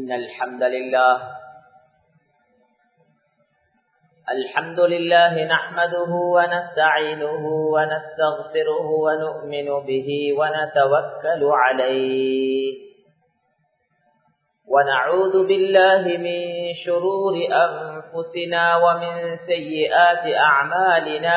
إن الحمد لله الحمد لله نحمده ونستعينه ونستغفره ونؤمن به ونتوكل عليه ونعوذ بالله من شرور أنفسنا ومن سيئات أعمالنا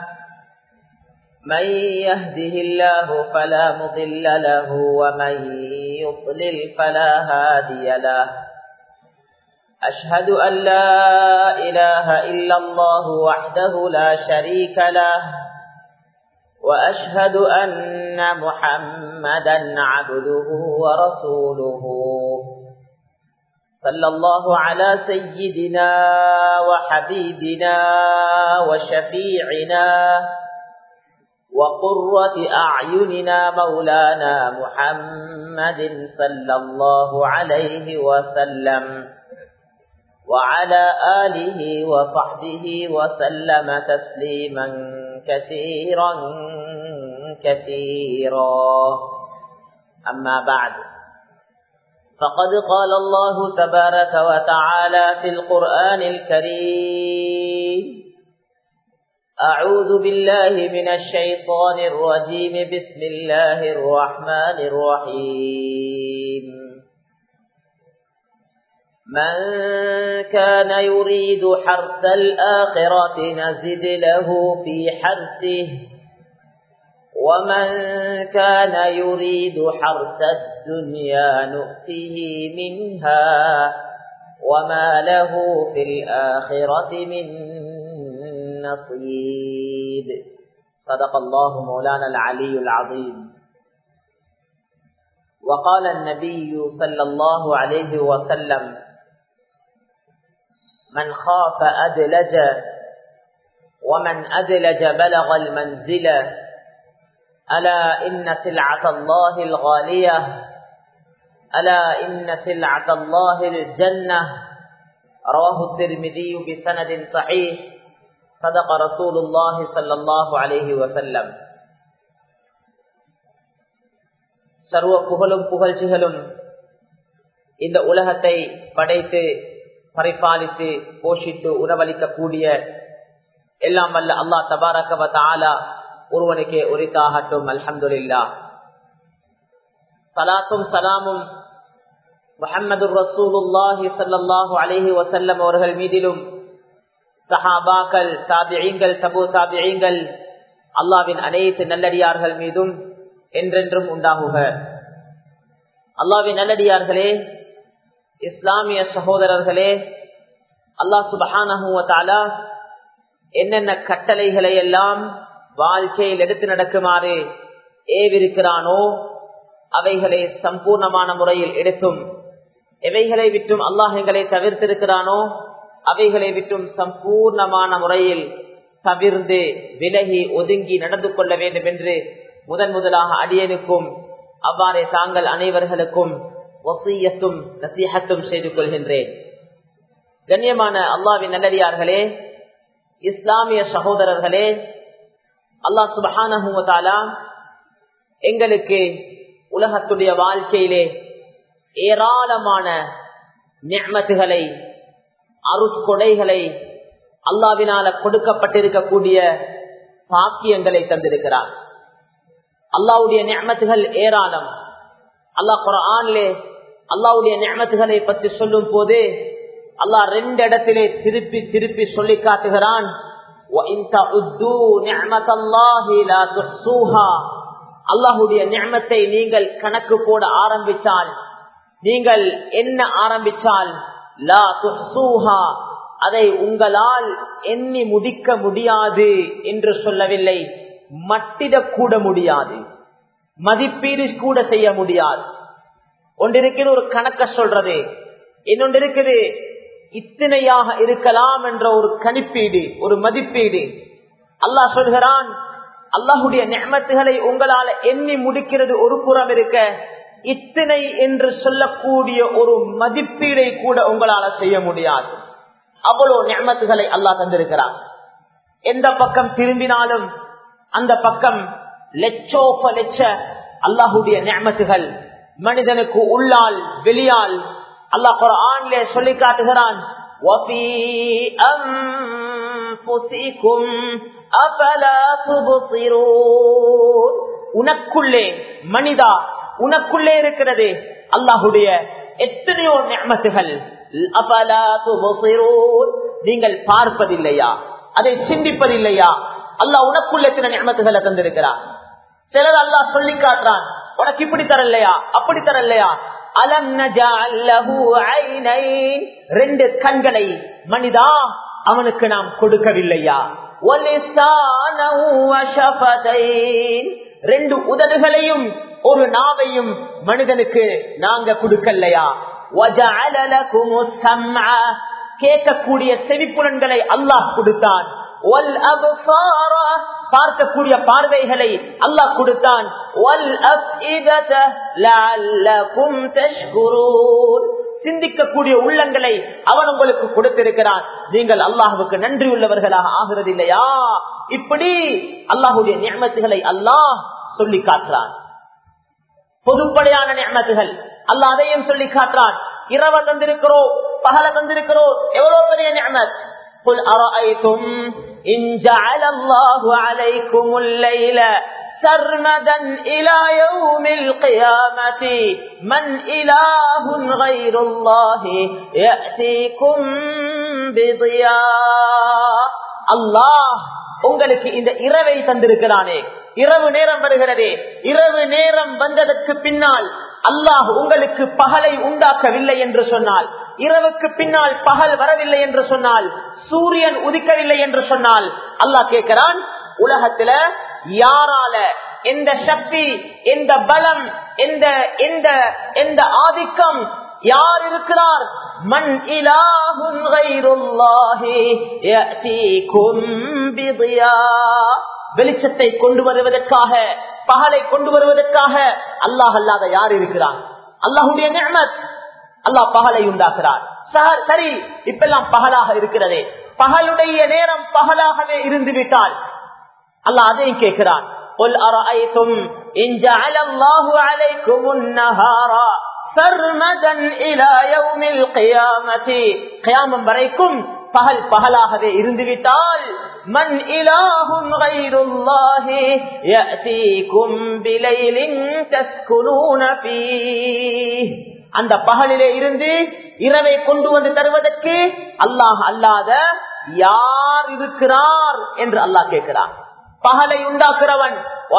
من يهده الله فلا مضل له ومن يضلل فلا هادي له أشهد أن لا إله إلا الله وحده لا شريك له وأشهد أن محمدا عبده ورسوله صلى الله على سيدنا وحبيبنا وشفيعنا وقرة أعيننا مولانا محمد صلى الله عليه وسلم وعلى آله وصحبه وسلم تسليما كثيرا كثيرا أما بعد فقد قال الله تبارك وتعالى في القرآن الكريم أعوذ بالله من الشيطان الرجيم بسم الله الرحمن الرحيم من كان يريد حرث الآخرة نزد له في حرثه ومن كان يريد حرث الدنيا نؤته منها وما له في الآخرة من نصيب صدق الله مولانا العلي العظيم وقال النبي صلى الله عليه وسلم من خاف أدلج ومن أدلج بلغ المنزل ألا إن سلعة الله الغالية ألا إن سلعة الله الجنة رواه الترمذي بسند صحيح صدق رسول الله صلى الله عليه وسلم சர்வ புகழும் புகழ்ச்சிகளும் இந்த உலகத்தை படைத்து பரிபாலித்து போஷித்து உணவளிக்கக்கூடிய எல்லாம் வல்ல அல்லா தபாரகவ தாலா ஒருவனுக்கே உரித்தாகட்டும் அல்ஹம்துல்லா சலாத்தும் சலாமும் முஹம்மது ரசூலுல்லாஹி சல்லாஹூ அலஹி வசல்லம் அவர்கள் மீதிலும் சஹாபாக்கள் தாபியங்கள் தபு தாபியங்கள் அல்லாவின் அனைத்து நல்லடியார்கள் மீதும் என்றென்றும் உண்டாகுக அல்லாவின் நல்லடியார்களே இஸ்லாமிய சகோதரர்களே அல்லாஹ் சுபஹானஹூவத்தாலா என்னென்ன கட்டளைகளை எல்லாம் வாழ்க்கையில் எடுத்து நடக்குமாறு ஏவிருக்கிறானோ அவைகளை சம்பூர்ணமான முறையில் எடுத்தும் எவைகளை விட்டும் அல்லாஹ் எங்களை தவிர்த்திருக்கிறானோ அவைகளை விட்டும் சம்பூர்ணமான முறையில் தவிர்ந்து விலகி ஒதுங்கி நடந்து கொள்ள வேண்டும் என்று முதன் முதலாக அடியனுக்கும் அவ்வாறே தாங்கள் அனைவர்களுக்கும் ஒசையத்தும் நசீகத்தும் செய்து கொள்கின்றேன் கண்ணியமான அல்லாவின் நல்லடியார்களே இஸ்லாமிய சகோதரர்களே அல்லா சுபஹானஹூவத்தாலா எங்களுக்கு உலகத்துடைய வாழ்க்கையிலே ஏராளமான நியமத்துகளை அருட்கொடைகளை அல்லாவினால கொடுக்கப்பட்டிருக்கக்கூடிய பாக்கியங்களை தந்திருக்கிறார் அல்லாவுடைய நியமத்துகள் ஏராளம் அல்லாஹ் குரான்லே அல்லாவுடைய நியமத்துகளை பற்றி சொல்லும் போது அல்லாஹ் ரெண்டு இடத்திலே திருப்பி திருப்பி சொல்லி காட்டுகிறான் அல்லாஹுடைய நியமத்தை நீங்கள் கணக்கு போட ஆரம்பித்தால் நீங்கள் என்ன ஆரம்பித்தால் லா துஹ்சூஹா அதை உங்களால் எண்ணி முடிக்க முடியாது என்று சொல்லவில்லை மட்டிடக்கூட முடியாது மதிப்பீடு கூட செய்ய முடியாது ஒன்றிருக்கிற ஒரு கணக்க சொல்றது இன்னொன்று இருக்குது இத்தனையாக இருக்கலாம் என்ற ஒரு கணிப்பீடு ஒரு மதிப்பீடு அல்லாஹ் சொல்கிறான் அல்லாஹுடைய நெமத்துகளை உங்களால எண்ணி முடிக்கிறது ஒரு புறம் இருக்க இத்தனை என்று சொல்லக்கூடிய ஒரு மதிப்பீடை கூட உங்களால செய்ய முடியாது அவ்வளவு நெமத்துகளை அல்லாஹ் தந்திருக்கிறார் எந்த பக்கம் திரும்பினாலும் அந்த பக்கம் லட்சோப லட்ச அல்லாஹுடைய நியமத்துகள் மனிதனுக்கு உள்ளால் வெளியால் அல்லாஹ் குர்ஆன்ல சொல்லி காட்டுகிறான் وَفِي أَنفُسِكُمْ أَفَلَا تُبْصِرُونَ உனக்குள்ளே மனிதா உனக்குள்ளே இருக்கிறது அல்லாஹுடைய எத்தனையோ நியமத்துகள் அபலா துபசிரூன் நீங்கள் பார்ப்பதில்லையா அதை சிந்திப்பதில்லையா அல்லாஹ் உனக்குள்ள எத்தனை நியமத்துகளை தந்திருக்கிறான் சிலர் அல்லாஹ் சொல்லி காட்டுறான் உனக்கு இப்படி தரலையா அப்படி தரலையா அலம் நஜஅல்லஹு ஐனைன் ரெண்டு கண்களை மனிதா அவனுக்கு நாம் கொடுக்கவில்லையா வலிசானஹு வஷஃபதைன் ரெண்டு உதடுகளையும் ஒரு நாவையும் மனிதனுக்கு நாங்க கொடுக்கலையா وَجَعَلَ لَكُمُ السَّمْعَ கேட்கக்கூடிய செவிப்புலன்களை அல்லாஹ் கொடுத்தான் وَالْأَبْصَارَ பார்க்கக்கூடிய பார்வைகளை அல்லாஹ் கொடுத்தான் وَالْأَفْئِدَةَ لَعَلَّكُمْ تَشْكُرُونَ சிந்திக்கக்கூடிய உள்ளங்களை அவன் உங்களுக்கு கொடுத்திருக்கிறான் நீங்கள் அல்லாஹுக்கு நன்றி உள்ளவர்களாக ஆகிறது இல்லையா இப்படி அல்லாஹுடைய நியமத்துகளை அல்லாஹ் சொல்லி காட்டுறான் பொதுப்படையான நியமத்துகள் அல்லாஹ் அதையும் சொல்லி காட்டுறான் இரவ தந்திருக்கிறோம் பகல தந்திருக்கிறோம் எவ்வளவு பெரிய நியமத் قل أرأيتم إن جعل الله عليكم الليل سرمدا إلى يوم القيامة من إله غير الله يأتيكم بضياء الله உங்களுக்கு இந்த இரவை தந்திருக்கிறானே இரவு நேரம் வருகிறதே இரவு நேரம் வந்ததற்கு பின்னால் அல்லாஹ் உங்களுக்கு பகலை உண்டாக்கவில்லை என்று சொன்னால் இரவுக்கு பின்னால் பகல் வரவில்லை என்று சொன்னால் சூரியன் உதிக்கவில்லை என்று சொன்னால் அல்லாஹ் கேட்கிறான் உலகத்துல யாரால எந்த சக்தி எந்த பலம் எந்த எந்த எந்த ஆதிக்கம் யார் இருக்கிறார் மண் இலாஹும் வெளிச்சத்தை கொண்டு வருவதற்காக பகலை கொண்டு வருவதற்காக அல்லாஹ் அல்லாத யார் இருக்கிறார் அல்லாஹுடைய நியமத் அல்லாஹ் பகலை உண்டாக்குறார் சரி இப்பெல்லாம் பகலாக இருக்கிறதே பகலுடைய நேரம் பகலாகவே இருந்து விட்டால் அல்லாஹ் அதையும் கேட்கிறான் قل أرأيتم إن جعل الله عليكم النهار سرمدا إلى يوم القيامة قياما வரைக்கும் பகல் பகலாகவே இருந்துவிட்டால் மன் இலாஹும் غيرுல்லாஹ يأتيكم بليل تسكنون فيه அந்த பகலிலே இருந்து இரவை கொண்டு வந்து தருவதற்கு அல்லாஹ் அல்லாத யார் இருக்கிறார் என்று அல்லாஹ் கேட்கிறான் பகலை உண்டாக்குறவன்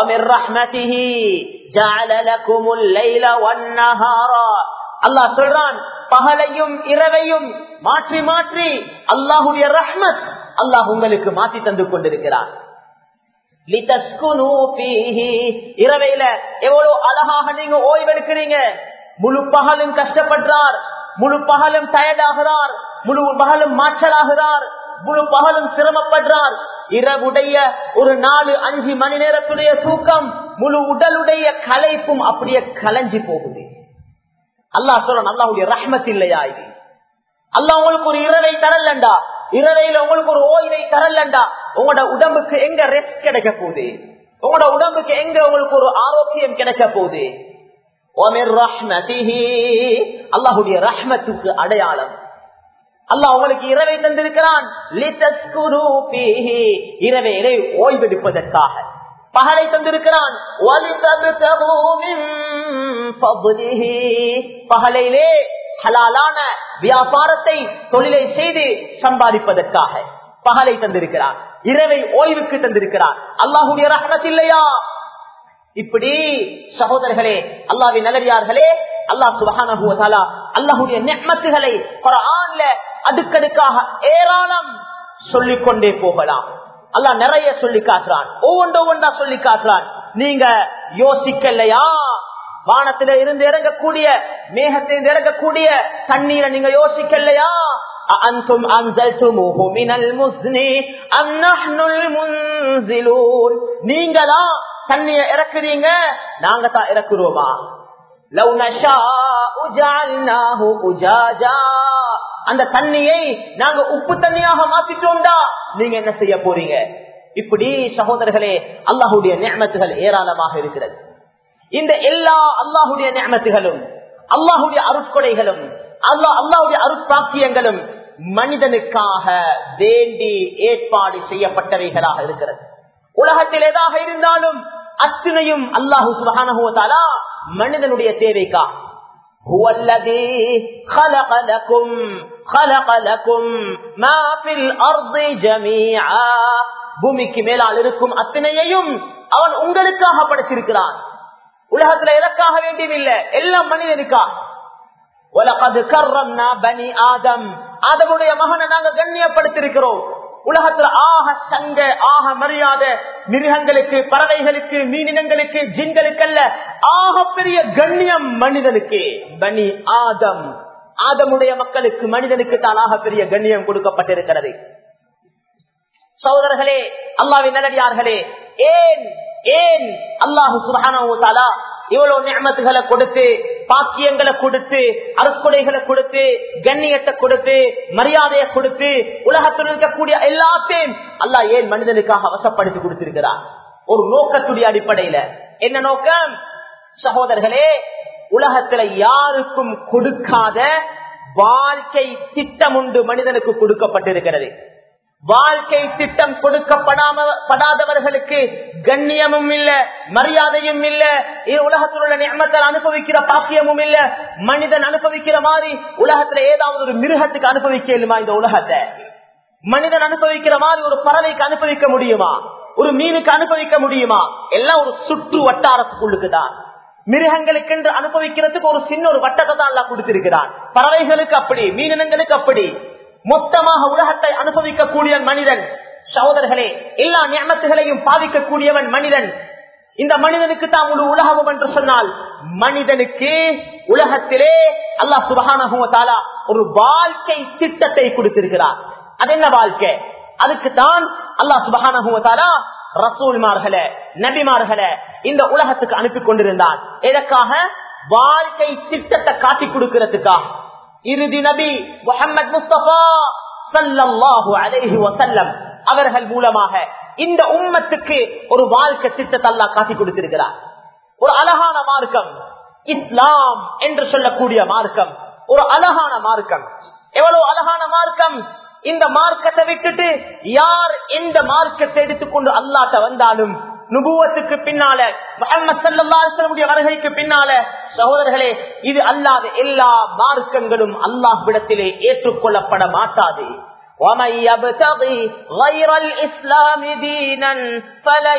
அல்லாஹ் சொல்றான் பகலையும் இரவையும் மாற்றி மாற்றி அல்லாஹுடைய ரஹ்மத் அல்லாஹ் உங்களுக்கு மாற்றி தந்து கொண்டிருக்கிறார் இரவையில எவ்வளவு அழகாக நீங்க ஓய்வெடுக்கிறீங்க முழு பகலும் கஷ்டப்படுறார் முழு பகலும் டயர்டாகிறார் முழு பகலும் மாற்றலாகிறார் முழு பகலும் சிரமப்படுறார் இரவுடைய ஒரு நாலு அஞ்சு மணி நேரத்துடைய தூக்கம் முழு உடலுடைய கலைப்பும் அப்படியே கலைஞ்சி போகுது அல்லாஹ் சொல்ற அல்லாஹுடைய ரஹ்மத் இல்லையா இது அல்லாஹ் உங்களுக்கு ஒரு இரவை தரலண்டா இரவையில உங்களுக்கு ஒரு ஓய்வை தரலண்டா உங்களோட உடம்புக்கு எங்க ரெஸ்ட் கிடைக்க போகுது உங்களோட உடம்புக்கு எங்க உங்களுக்கு ஒரு ஆரோக்கியம் கிடைக்க போகுது அல்லாஹுடைய ரஹ்மத்துக்கு அடையாளம் அல்லாஹ் உங்களுக்கு இரவை தந்திருக்கிறான் இரவையிலே ஓய்வெடுப்பதற்காக பகலை தந்திருக்கிறான் பகலையிலே ஹலாலான வியாபாரத்தை தொழிலை செய்து சம்பாதிப்பதற்காக பகலை தந்திருக்கிறான் இரவை ஓய்வுக்கு தந்திருக்கிறான் அல்லாஹுடைய ரஹமத் இல்லையா இப்படி சகோதரர்களே அல்லாவின் நல்லடியார்களே அல்லாஹ் சுபஹானஹுவதாலா அல்லாஹுடைய நெஹ்மத்துகளை குரான்ல அடுக்கடுக்காக ஏராளம் சொல்லிக் கொண்டே போகலாம் அல்லாஹ் நிறைய சொல்லி காட்டுறான் ஒவ்வொன்று ஒவ்வொன்றா சொல்லி காட்டுறான் நீங்க யோசிக்கலையா வானத்தில இருந்து இறங்கக்கூடிய மேகத்திலிருந்து இறங்கக்கூடிய தண்ணீரை நீங்க யோசிக்கலையா அன்தும் அன்சல்துமுஹு மினல் முஸ்னி அம் நஹ்னுல் முன்சிலூன் நீங்களா தண்ணிய இறக்குறீங்க நாங்க தான் இறக்குறோமா லவ் நஷாஉ ஜஅல்னாஹு உஜாஜா அந்த தண்ணியை நாங்க உப்பு தண்ணியாக மாத்திட்டோம்டா நீங்க என்ன செய்ய போறீங்க இப்படி சகோதரர்களே அல்லாஹுடைய நியமத்துகள் ஏராளமாக இருக்கிறது இந்த எல்லா அல்லாஹுடைய நியமத்துகளும் அல்லாஹுடைய அருட்கொடைகளும் அல்லா அல்லாவுடைய அருட்பாக்கியங்களும் மனிதனுக்காக வேண்டி ஏற்பாடு செய்யப்பட்டவைகளாக இருக்கிறது உலகத்தில் எதாக இருந்தாலும் அத்தனையும் அல்லாஹு சுபகானா மனிதனுடைய தேவைக்கா هو الذي خلق لكم خلق لكم ما في الارض جميعا பூமிக்கு மேலால் இருக்கும் அத்தனையையும் அவன் உங்களுக்காக படைத்திருக்கிறான் உலகத்துல எதற்காக வேண்டியதில்லை எல்லாம் மனிதனுக்காக உலகது கர்ரம்னா பனி ஆதம் ஆதமுடைய மகனை நாங்க கண்ணியப்படுத்திருக்கிறோம் உலகத்துல ஆக சங்க ஆக மரியாதை மிருகங்களுக்கு பறவைகளுக்கு மீனினங்களுக்கு ஜின்களுக்கு அல்ல ஆக பெரிய கண்ணியம் மனிதனுக்கு பனி ஆதம் ஆதமுடைய மக்களுக்கு மனிதனுக்கு தான் ஆக பெரிய கண்ணியம் கொடுக்கப்பட்டிருக்கிறது சகோதரர்களே அல்லாவின் நல்லடியார்களே ஏன் ஏன் அல்லாஹு சுபஹானா இவ்வளவு நியமத்துகளை கொடுத்து பாக்கியங்களை கொடுத்து அறுக்குடைகளை கொடுத்து கண்ணியத்தை கொடுத்து மரியாதையை கொடுத்து உலகத்தில் இருக்கக்கூடிய எல்லாத்தையும் அல்லாஹ் ஏன் மனிதனுக்காக வசப்படுத்தி கொடுத்திருக்கிறார் ஒரு நோக்கத்துடைய அடிப்படையில என்ன நோக்கம் சகோதரர்களே உலகத்துல யாருக்கும் கொடுக்காத வாழ்க்கை திட்டம் உண்டு மனிதனுக்கு கொடுக்கப்பட்டிருக்கிறது வாழ்க்கை திட்டம் கொடுக்கப்படாம படாதவர்களுக்கு கண்ணியமும் இல்ல மரியாதையும் இல்ல உலகத்தில் உள்ள நியமத்தில் அனுபவிக்கிற பாக்கியமும் இல்ல மனிதன் அனுபவிக்கிற மாதிரி உலகத்துல ஏதாவது ஒரு மிருகத்துக்கு அனுபவிக்கலுமா இந்த உலகத்தை மனிதன் அனுபவிக்கிற மாதிரி ஒரு பறவைக்கு அனுபவிக்க முடியுமா ஒரு மீனுக்கு அனுபவிக்க முடியுமா எல்லாம் ஒரு சுற்று வட்டாரத்துக்குள்ளுக்குதான் மிருகங்களுக்கு என்று அனுபவிக்கிறதுக்கு ஒரு சின்ன ஒரு வட்டத்தை தான் எல்லாம் கொடுத்திருக்கிறான் பறவைகளுக்கு அப்படி மீனினங்களுக்கு அப்படி மொத்தமாக உலகத்தை அனுபவிக்கக்கூடிய மனிதன் சகோதரர்களே எல்லா நியமத்துகளையும் பாதிக்கக்கூடியவன் மனிதன் இந்த மனிதனுக்கு தான் முழு உலகமும் என்று சொன்னால் மனிதனுக்கு உலகத்திலே அல்லாஹ் சுபகானா ஒரு வாழ்க்கை திட்டத்தை கொடுத்திருக்கிறார் அது என்ன வாழ்க்கை அதுக்கு தான் அல்லாஹ் சுபகானா ரசூல்மார்களே நபிமார்களே இந்த உலகத்துக்கு அனுப்பி கொண்டிருந்தார் எதற்காக வாழ்க்கை திட்டத்தை காட்டி கொடுக்கிறதுக்காக இறுதி நபி முகமது முஸ்தபா சல்லாஹு அலேஹி வசல்லம் அவர்கள் மூலமாக இந்த உம்மத்துக்கு ஒரு வாழ்க்கை திட்டத்தை அல்லா காட்டி கொடுத்திருக்கிறார் ஒரு அழகான மார்க்கம் இஸ்லாம் என்று சொல்லக்கூடிய மார்க்கம் ஒரு அழகான மார்க்கம் எவ்வளவு அழகான மார்க்கம் இந்த மார்க்கத்தை விட்டுட்டு யார் எந்த மார்க்கத்தை எடுத்துக்கொண்டு அல்லாட்ட வந்தாலும் நுபுவத்துக்கு பின்னால முகமது வருகைக்கு பின்னால சகோதரர்களே இது அல்லாத எல்லா மார்க்கங்களும் அல்லாஹ்விடத்திலே ஏற்றுக்கொள்ளப்பட மாட்டாது ومن يبتغي غير الإسلام دينا فلن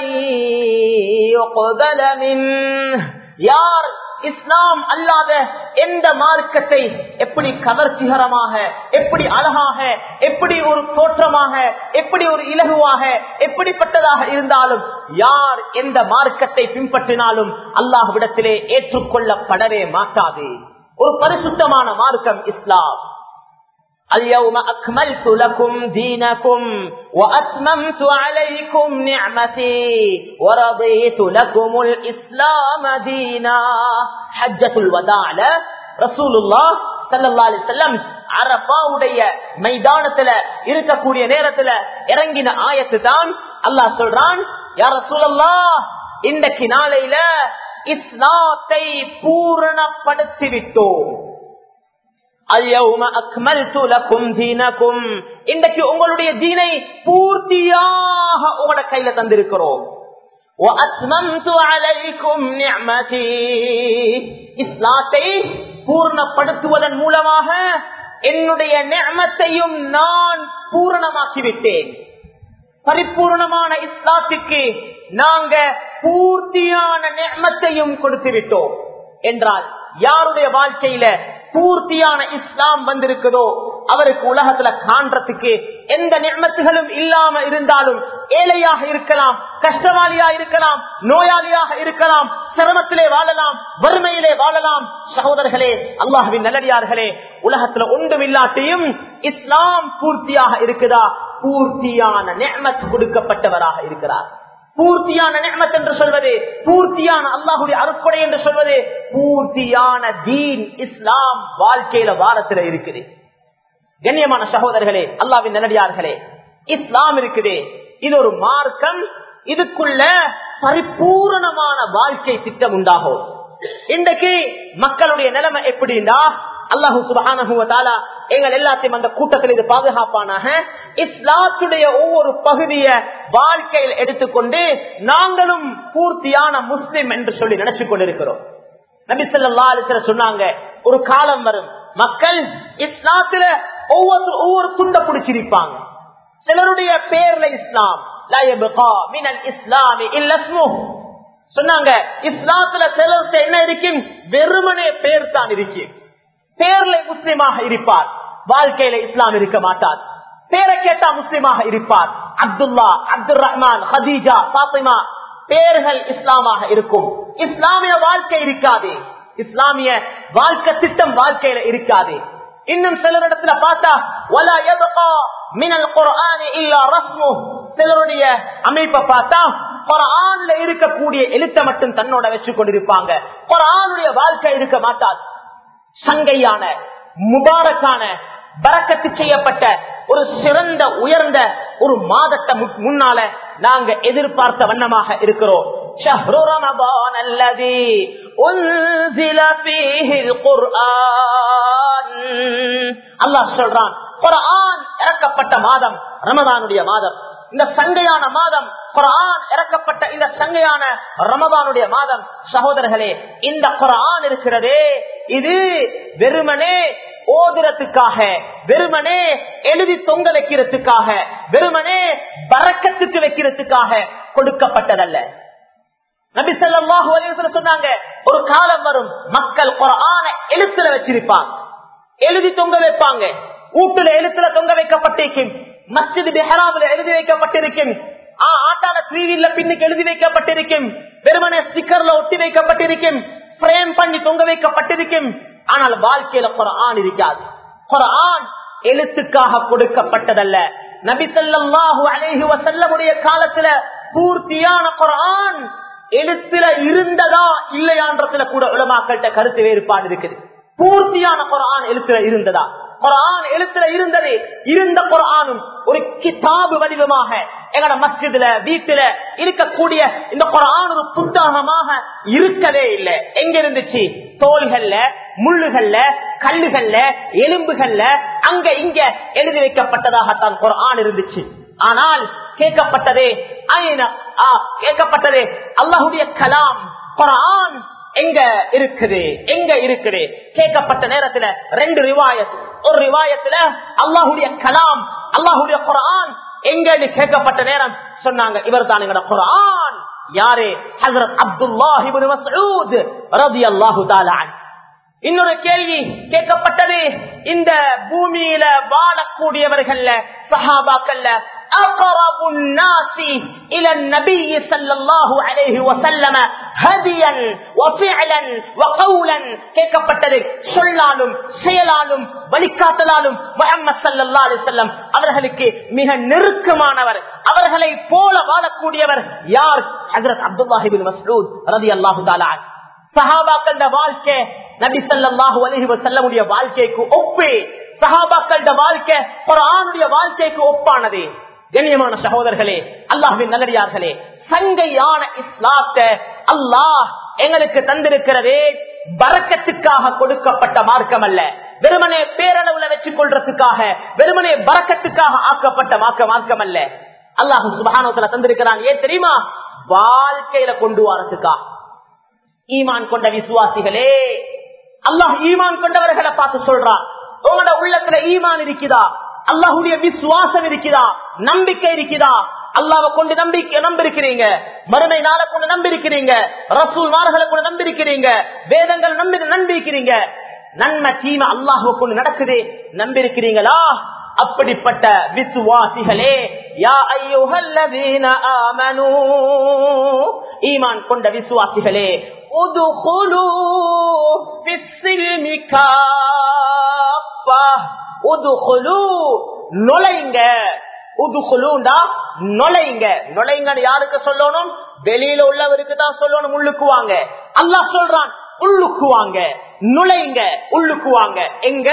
يقبل منه யார் இஸ்லாம் அல்லாத எந்த மார்க்கத்தை எப்படி கவர்ச்சிகரமாக எப்படி அழகாக எப்படி ஒரு தோற்றமாக எப்படி ஒரு இலகுவாக எப்படிப்பட்டதாக இருந்தாலும் யார் எந்த மார்க்கத்தை பின்பற்றினாலும் அல்லாஹ்விடத்திலே ஏற்றுக்கொள்ளப்படவே மாட்டாது ஒரு பரிசுத்தமான மார்க்கம் இஸ்லாம் اليوم أكملت لكم دينكم وأتممت عليكم نعمتي ورضيت لكم الإسلام دينا حجة الوداع رسول الله சல்லா அலிசல்லம் அரபாவுடைய மைதானத்துல இருக்கக்கூடிய நேரத்துல இறங்கின ஆயத்து தான் அல்லாஹ் சொல்றான் யார சொல்லல்லா இன்றைக்கு நாளையில இஸ்லாத்தை பூரணப்படுத்தி விட்டோம் இன்றைக்கு உங்களுடைய தீனை பூர்த்தியாக உங்களோட கையில தந்திருக்கிறோம் இஸ்லாத்தை பூர்ணப்படுத்துவதன் மூலமாக என்னுடைய நியமத்தையும் நான் பூரணமாக்கிவிட்டேன் பரிபூர்ணமான இஸ்லாத்துக்கு நாங்க பூர்த்தியான நியமத்தையும் கொடுத்து விட்டோம் என்றால் யாருடைய வாழ்க்கையில பூர்த்தியான இஸ்லாம் வந்திருக்குதோ அவருக்கு உலகத்துல காண்றதுக்கு எந்த நிர்மத்துகளும் இல்லாம இருந்தாலும் ஏழையாக இருக்கலாம் கஷ்டவாளியா இருக்கலாம் நோயாளியாக இருக்கலாம் சிரமத்திலே வாழலாம் வறுமையிலே வாழலாம் சகோதரர்களே அல்லாஹுவின் நல்லடியார்களே உலகத்துல ஒன்றும் இல்லாட்டியும் இஸ்லாம் பூர்த்தியாக இருக்குதா பூர்த்தியான நெமத் கொடுக்கப்பட்டவராக இருக்கிறார் பூர்த்தியான நியமத் என்று சொல்வது பூர்த்தியான அல்லாஹுடைய அருக்கொடை என்று சொல்வது பூர்த்தியான தீன் இஸ்லாம் வாழ்க்கையில வாரத்துல இருக்குது கண்ணியமான சகோதரர்களே அல்லாவின் நல்லடியார்களே இஸ்லாம் இருக்குது இது ஒரு மார்க்கம் இதுக்குள்ள பரிபூரணமான வாழ்க்கை திட்டம் உண்டாகும் இன்றைக்கு மக்களுடைய நிலைமை எப்படின்னா அல்லாஹு சுபஹானஹுவதாலா எங்கள் எல்லாத்தையும் அந்த கூட்டத்தில் இது பாதுகாப்பானாக இஸ்லாத்துடைய ஒவ்வொரு பகுதிய வாழ்க்கையில் எடுத்துக்கொண்டு நாங்களும் பூர்த்தியான முஸ்லிம் என்று சொல்லி நினைச்சு கொண்டிருக்கிறோம் நபிசல்லா அலிசர சொன்னாங்க ஒரு காலம் வரும் மக்கள் இஸ்லாத்துல ஒவ்வொரு ஒவ்வொரு துண்ட பிடிச்சிருப்பாங்க சிலருடைய பேர்ல இஸ்லாம் இஸ்லாமி சொன்னாங்க இஸ்லாத்துல சிலருக்கு என்ன இருக்கும் வெறுமனே பேர் தான் இருக்கும் பேர்ல முஸ்லிமாக இருப்பார் வாழ்க்கையில இஸ்லாம் இருக்க மாட்டார் பேரை கேட்டா முஸ்லிமாக இருப்பார் அப்துல்லா அப்துல் ரஹ்மான் ஹதீஜா பாத்திமா பேர்கள் இஸ்லாமாக இருக்கும் இஸ்லாமிய வாழ்க்கை இருக்காது இஸ்லாமிய வாழ்க்கை திட்டம் வாழ்க்கையில இருக்காது இன்னும் சிலரிடத்துல பார்த்தா வலா யபகா மினல் குர்ஆனி இல்லா ரஸ்மு சிலருடைய அமைப்பை பார்த்தா குர்ஆன்ல இருக்கக்கூடிய எழுத்த மட்டும் தன்னோட வச்சு கொண்டிருப்பாங்க குர்ஆனுடைய வாழ்க்கை இருக்க மாட்டாது சங்கையான முபாரக்கான பறக்கத்து செய்யப்பட்ட ஒரு சிறந்த உயர்ந்த ஒரு மாதத்தை முன்னால நாங்க எதிர்பார்த்த வண்ணமாக இருக்கிறோம் شهر رمضان الذي أنزل فيه القرآن அல்லாஹ் சொல்றான் குரான் இறக்கப்பட்ட மாதம் ரமதானுடைய மாதம் இந்த சங்கையான மாதம் குரான் இறக்கப்பட்ட இந்த சங்கையான ரமதானுடைய மாதம் சகோதரர்களே இந்த குரான் இருக்கிறதே இது வெறுமனே ஓதுறதுக்காக வெறுமனே எழுதி தொங்க வைக்கிறதுக்காக வெறுமனே பறக்கத்துக்கு வைக்கிறதுக்காக கொடுக்கப்பட்டதல்ல நபி சொல்லாஹு சொன்னாங்க ஒரு காலம் வரும் மக்கள் குரான எழுத்துல வச்சிருப்பாங்க எழுதி தொங்க வைப்பாங்க வீட்டுல எழுத்துல தொங்க வைக்கப்பட்டிருக்கும் மஸ்ஜித் பெஹராவில் எழுதி வைக்கப்பட்டிருக்கும் ஆட்டால ஸ்ரீவில்ல பின்னுக்கு எழுதி வைக்கப்பட்டிருக்கும் வெறுமனே ஸ்டிக்கர்ல ஒட்டி வைக்கப்பட்டிருக்கும் பிரேம் பண்ணி தொங்க வைக்கப்பட்டிருக்கும் ஆனால் வாழ்க்கையில குரான் இருக்காது குரான் எழுத்துக்காக கொடுக்கப்பட்டதல்ல நபி சொல்லாஹு அலேஹி வசல்லமுடைய காலத்துல பூர்த்தியான குரான் எழுத்துல இருந்ததா இல்லையான்றதுல கூட உலமாக்கள்கிட்ட கருத்து வேறுபாடு இருக்குது பூர்த்தியான குரான் எழுத்துல இருந்ததா குரான் எழுத்துல இருந்தது இருந்த குரானும் ஒரு கிதாபு வடிவமாக எங்கட மஸ்ஜிதுல வீட்டுல இருக்கக்கூடிய இந்த குரான் ஒரு புத்தகமாக இருக்கவே இல்லை எங்க இருந்துச்சு தோள்கள்ல முள்ளுகள்ல கல்லுகள்ல எலும்புகள்ல அங்க இங்க எழுதி வைக்கப்பட்டதாகத்தான் குரான் இருந்துச்சு ஆனால் கேட்கப்பட்டதே கேட்கப்பட்டதே அல்லாஹுடைய கலாம் குரான் எங்க இருக்குது எங்க இருக்குது கேட்கப்பட்ட நேரத்துல ரெண்டு ரிவாயத் ஒரு ரிவாயத்துல அல்லாஹுடைய கலாம் அல்லாஹுடைய குரான் எங்கன்னு கேட்கப்பட்ட நேரம் சொன்னாங்க இவர் தான் எங்கட குரான் யாரு ஹசரத் அப்துல்லாஹிபின் மஸ்ஊத் ரலியல்லாஹு தஆலா இன்னொரு கேள்வி கேட்கப்பட்டது இந்த பூமியில வாழக்கூடியவர்கள்ல சஹாபாக்கள்ல أقرب الناس إلى النبي صلى الله عليه وسلم هديا وفعلا وقولا கேட்கப்பட்டது சொல்லாலும் செயலாலும் வழிகாட்டலாலும் முகமது சல்லா அலிசல்லம் அவர்களுக்கு மிக நெருக்கமானவர் அவர்களை போல வாழக்கூடியவர் யார் ஹசரத் அப்துல்லாஹிபின் மஸ்ரூத் ரதி அல்லாஹு தாலா சஹாபாக்கள வாழ்க்கை நபி சல்லாஹூ அலஹி வசல்லமுடைய வாழ்க்கைக்கு ஒப்பு சஹாபாக்கள வாழ்க்கை குரானுடைய வாழ்க்கைக்கு ஒப்பானது கண்ணியமான சகோதரர்களே அல்லாஹின் நல்லடியார்களே சங்கையான இஸ்லாத்தை அல்லாஹ் எங்களுக்கு தந்திருக்கிறதே பறக்கத்துக்காக கொடுக்கப்பட்ட மார்க்கம் அல்ல வெறுமனே பேரளவுல வச்சுக் கொள்றதுக்காக வெறுமனே பறக்கத்துக்காக ஆக்கப்பட்ட மார்க்க மார்க்கம் அல்ல அல்லாஹு சுபகானத்துல தந்திருக்கிறான் ஏன் தெரியுமா வாழ்க்கையில கொண்டு வரதுக்காக ஈமான் கொண்ட விசுவாசிகளே அல்லாஹ் ஈமான் கொண்டவர்களை பார்த்து சொல்றான் உங்களோட உள்ளத்துல ஈமான் இருக்குதா அல்லாஹுடைய விசுவாசம் இருக்குதா நம்பிக்கை இருக்குதா அல்லாவை கொண்டு நம்பிக்கை நம்பிருக்கிறீங்க மறுமை நாளை கொண்டு நம்பிருக்கிறீங்க ரசூல் மார்களை கொண்டு நம்பிருக்கிறீங்க வேதங்கள் நம்பி நம்பிருக்கிறீங்க நன்மை தீமை அல்லாஹுவை கொண்டு நடக்குது நம்பிருக்கிறீங்களா அப்படிப்பட்ட விசுவாசிகளே யா ஐயோஹல்லதீன ஆமனூ ஈமான் கொண்ட விசுவாசிகளே உதுகுலு பிஸ்ஸில்மி காப்பா உதுகுலு நுழைங்க உதுகுலுண்டா நுழைங்க நுழைங்கன்னு யாருக்கு சொல்லணும் வெளியில உள்ளவருக்கு தான் சொல்லணும் உள்ளுக்குவாங்க அல்லாஹ் சொல்றான் உள்ளுக்குவாங்க நுழைங்க உள்ளுக்குவாங்க எங்க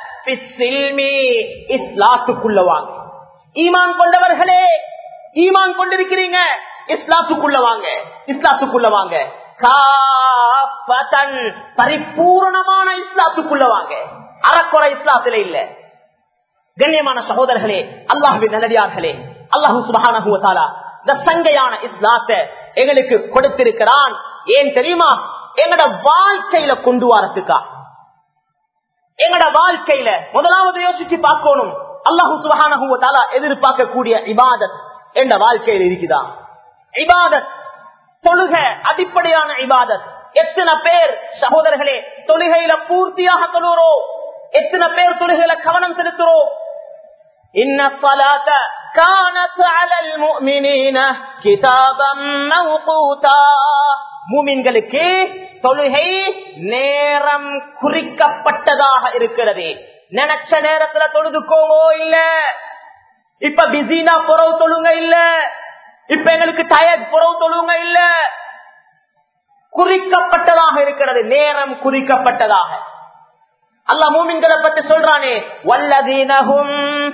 இஸ்லாத்துக்குள்ள வாங்க ஈமான் கொண்டவர்களே ஈமான் கொண்டிருக்கிறீங்க இஸ்லாத்துக்குள்ள வாங்க இஸ்லாத்துக்குள்ள வாங்க காப்பதன் பரிபூர்ணமான இஸ்லாத்துக்குள்ள வாங்க அறக்குறை இஸ்லாத்திலே இல்ல கண்ணியமான சகோதரர்களே அல்லாஹுவின் நல்லடியார்களே அல்லாஹு சுபஹானஹுவத்தாலா இந்த சங்கையான இஸ்லாத்தை எங்களுக்கு கொடுத்திருக்கிறான் ஏன் தெரியுமா எங்கட வாழ்க்கையில கொண்டு வரத்துக்கா எங்கட வாழ்க்கையில முதலாவது யோசிச்சு பார்க்கணும் அல்லாஹு சுபஹானஹுவத்தாலா எதிர்பார்க்கக்கூடிய இபாதத் என்ற வாழ்க்கையில் இருக்குதா இபாதத் தொழுக அடிப்படையான இபாதத் எத்தனை பேர் சகோதரர்களே தொழுகையில பூர்த்தியாக தொழுகிறோம் எத்தனை பேர் தொழுகையில கவனம் செலுத்துறோம் إن الصلاة كانت على المؤمنين كتابا موقوتا மூமின்களுக்கு தொழுகை நேரம் குறிக்கப்பட்டதாக இருக்கிறது நினைச்ச நேரத்துல தொழுதுக்கோங்கோ இல்ல இப்ப பிஸினா புறவு தொழுங்க இல்ல இப்ப எங்களுக்கு டயர்ட் புறவு தொழுங்க இல்ல குறிக்கப்பட்டதாக இருக்கிறது நேரம் குறிக்கப்பட்டதாக அல்ல மூமின்களை பத்தி சொல்றானே வல்லதீனகும்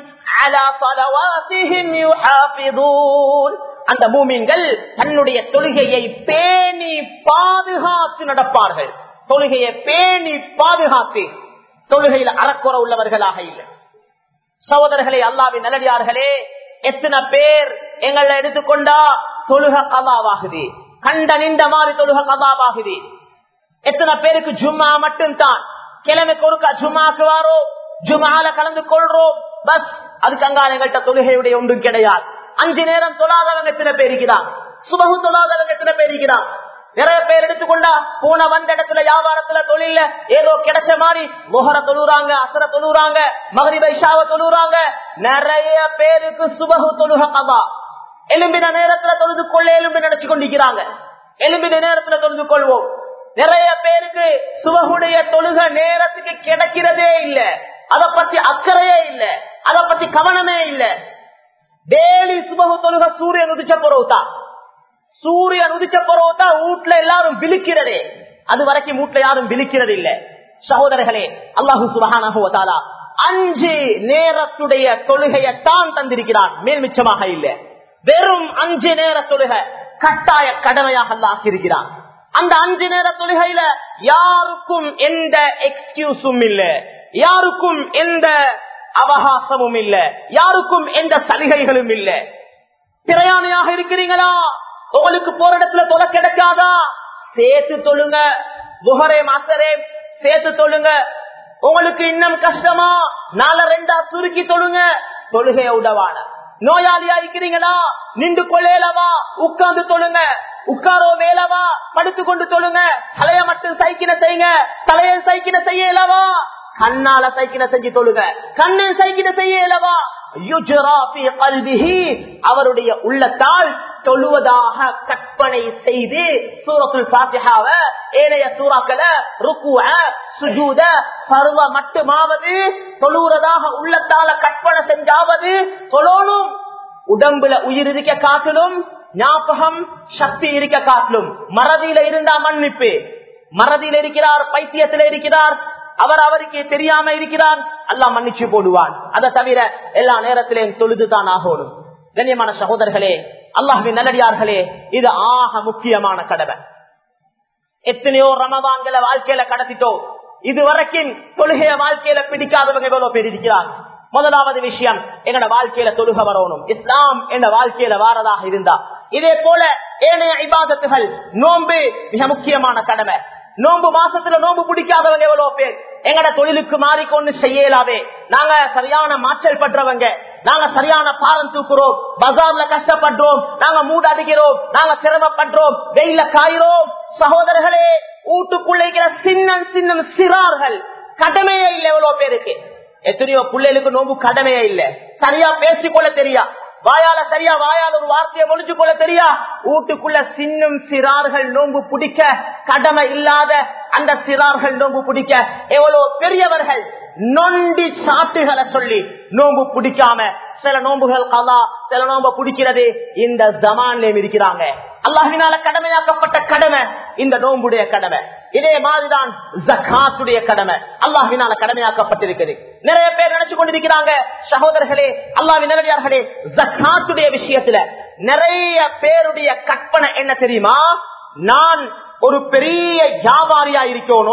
அந்த மூமின்கள் தன்னுடைய தொழுகையை பேணி பாதுகாத்து நடப்பார்கள் தொழுகையை பேணி பாதுகாத்து தொழுகையில் அறக்குற உள்ளவர்களாக இல்லை சகோதரர்களே அல்லாவின் நல்லடியார்களே எத்தனை பேர் எங்களை எடுத்துக்கொண்டா தொழுக கதாவாகுது கண்ட நின்ற மாதிரி தொழுக கதாவாகுது எத்தனை பேருக்கு ஜும்மா மட்டும்தான் கிழமைக்கு ஒருக்கா ஜும்மாக்கு வாரோம் ஜுமால கலந்து கொள்றோம் பஸ் அதுக்கு அங்கால எங்கள்கிட்ட தொழுகையுடைய ஒன்றும் கிடையாது அஞ்சு நேரம் தொழாதவங்க எத்தனை பேர் இருக்கிறான் சுபகு தொழாதவங்க எத்தனை பேர் இருக்கிறான் நிறைய பேர் எடுத்துக்கொண்டா போன வந்த இடத்துல வியாபாரத்துல தொழில ஏதோ கிடைச்ச மாதிரி மொஹர தொழுறாங்க அசர தொழுறாங்க மகரி வைஷாவ தொழுறாங்க நிறைய பேருக்கு சுபகு தொழுக கதா எலும்பின நேரத்துல தொழுது கொள்ள எலும்பி நினைச்சு கொண்டிருக்கிறாங்க எலும்பின நேரத்துல தொழுது கொள்வோம் நிறைய பேருக்கு சுபகுடைய தொழுக நேரத்துக்கு கிடைக்கிறதே இல்ல அத பத்தி அக்கறையே இல்ல அத பத்தி கவனமே இல்ல டெய்லி சுபகு தொழுக சூரியன் உதிச்ச பொறவுதா சூரியன் உதிச்ச பொறவுதா வீட்டுல எல்லாரும் விழிக்கிறதே அது வரைக்கும் வீட்டுல யாரும் விழிக்கிறது இல்ல சகோதரர்களே அல்லாஹு சுபகானா அஞ்சு நேரத்துடைய தொழுகையை தான் தந்திருக்கிறான் மேல் மிச்சமாக இல்ல வெறும் அஞ்சு நேர தொழுகை கட்டாய கடமையாக ஆக்கியிருக்கிறான் அந்த அஞ்சு நேர தொழுகையில யாருக்கும் எந்த எக்ஸ்கியூஸும் இல்ல யாருக்கும் எந்த அவகாசமும் இல்ல யாருக்கும் எந்த சலுகைகளும் இல்ல பிரயாணியாக இருக்கிறீங்களா உங்களுக்கு போற இடத்துல தொலை கிடைக்காதா சேர்த்து தொழுங்க புகரே மாசரே சேர்த்து தொழுங்க உங்களுக்கு இன்னும் கஷ்டமா நால ரெண்டா சுருக்கி தொழுங்க தொழுகைய உடவான நோயாளியா இருக்கிறீங்களா நின்று கொள்ளேலவா உட்கார்ந்து தொழுங்க உட்காரோ வேலவா படுத்து கொண்டு தொழுங்க தலைய மட்டும் சைக்கின செய்யுங்க தலைய சைக்கின செய்யலவா கண்ணால சைக்கின செஞ்சு தொழுங்க கண்ணை சைக்கின செய்யலவா அவருடைய உள்ளத்தால் தொழுவதாக கற்பனை செய்து சூரத்துல் பாத்தியாவ ஏனைய சூறாக்களை ருக்குவ சுஜூத பருவ மட்டுமாவது தொழுறதாக உள்ளத்தால கற்பனை செஞ்சாவது தொழணும் உடம்புல உயிர் இருக்க காட்டிலும் ஞாபகம் சக்தி இருக்க காட்டிலும் மறதியில இருந்தா மன்னிப்பு மறதியில இருக்கிறார் பைத்தியத்தில் இருக்கிறார் அவர் அவருக்கு தெரியாம இருக்கிறார் அல்லா மன்னிச்சு போடுவான் அதை தவிர எல்லா நேரத்திலையும் தொழுதுதான் ஆகணும் கண்ணியமான சகோதரர்களே அல்லாஹின் நல்லடியார்களே இது ஆக முக்கியமான கடமை எத்தனையோ ரமதான்களை வாழ்க்கையில கடத்திட்டோம் இதுவரைக்கும் தொழுகைய வாழ்க்கையில பிடிக்காதவங்க எவ்வளவு பேர் இருக்கிறார் முதலாவது விஷயம் எங்கட வாழ்க்கையில தொழுக வரணும் இஸ்லாம் என்ற வாழ்க்கையில வாரதாக இருந்தா இதே போல ஏனைய இபாதத்துகள் நோன்பு மிக முக்கியமான கடமை நோன்பு மாசத்துல நோன்பு பிடிக்காதவங்க எவ்வளவு பேர் எங்கட தொழிலுக்கு மாறிக்கொண்டு செய்யலாவே நாங்க சரியான மாற்றல் பண்றவங்க நாங்க சரியான பாரம் தூக்குறோம் பஜார்ல கஷ்டப்படுறோம் நாங்க மூட அடிக்கிறோம் நாங்க சிரமப்படுறோம் வெயில காயிறோம் சகோதரர்களே வீட்டுக்குள்ள சின்ன சின்ன சிறார்கள் கடமையே இல்லை எவ்வளவு பேருக்கு எத்தனையோ பிள்ளைகளுக்கு நோம்பு கடமையே இல்ல சரியா பேசிக்கொள்ள தெரியா வாயால சரியா வாயால ஒரு வார்த்தையை முடிச்சு கொள்ள தெரியா வீட்டுக்குள்ள சின்னும் சிறார்கள் நோம்பு பிடிக்க கடமை இல்லாத அந்த சிறார்கள் நோம்பு பிடிக்க எவ்வளவு பெரியவர்கள் நொண்டி சாட்டுகளை சொல்லி நோம்பு பிடிக்காம சில நோம்புகள் கலா சில நோம்பு பிடிக்கிறது இந்த ஜமான்லயும் இருக்கிறாங்க அல்லாஹினால கடமையாக்கப்பட்ட கடமை இந்த நோம்புடைய கடமை இதே மாதிரிதான் ஜக்காத்துடைய கடமை அல்லாஹினால கடமையாக்கப்பட்டிருக்குது நிறைய பேர் நினைச்சு கொண்டிருக்கிறாங்க சகோதரர்களே அல்லாஹின் நேரடியார்களே ஜக்காத்துடைய விஷயத்துல நிறைய பேருடைய கற்பனை என்ன தெரியுமா நான் ஒரு பெரிய வியாபாரியா இருக்கணும்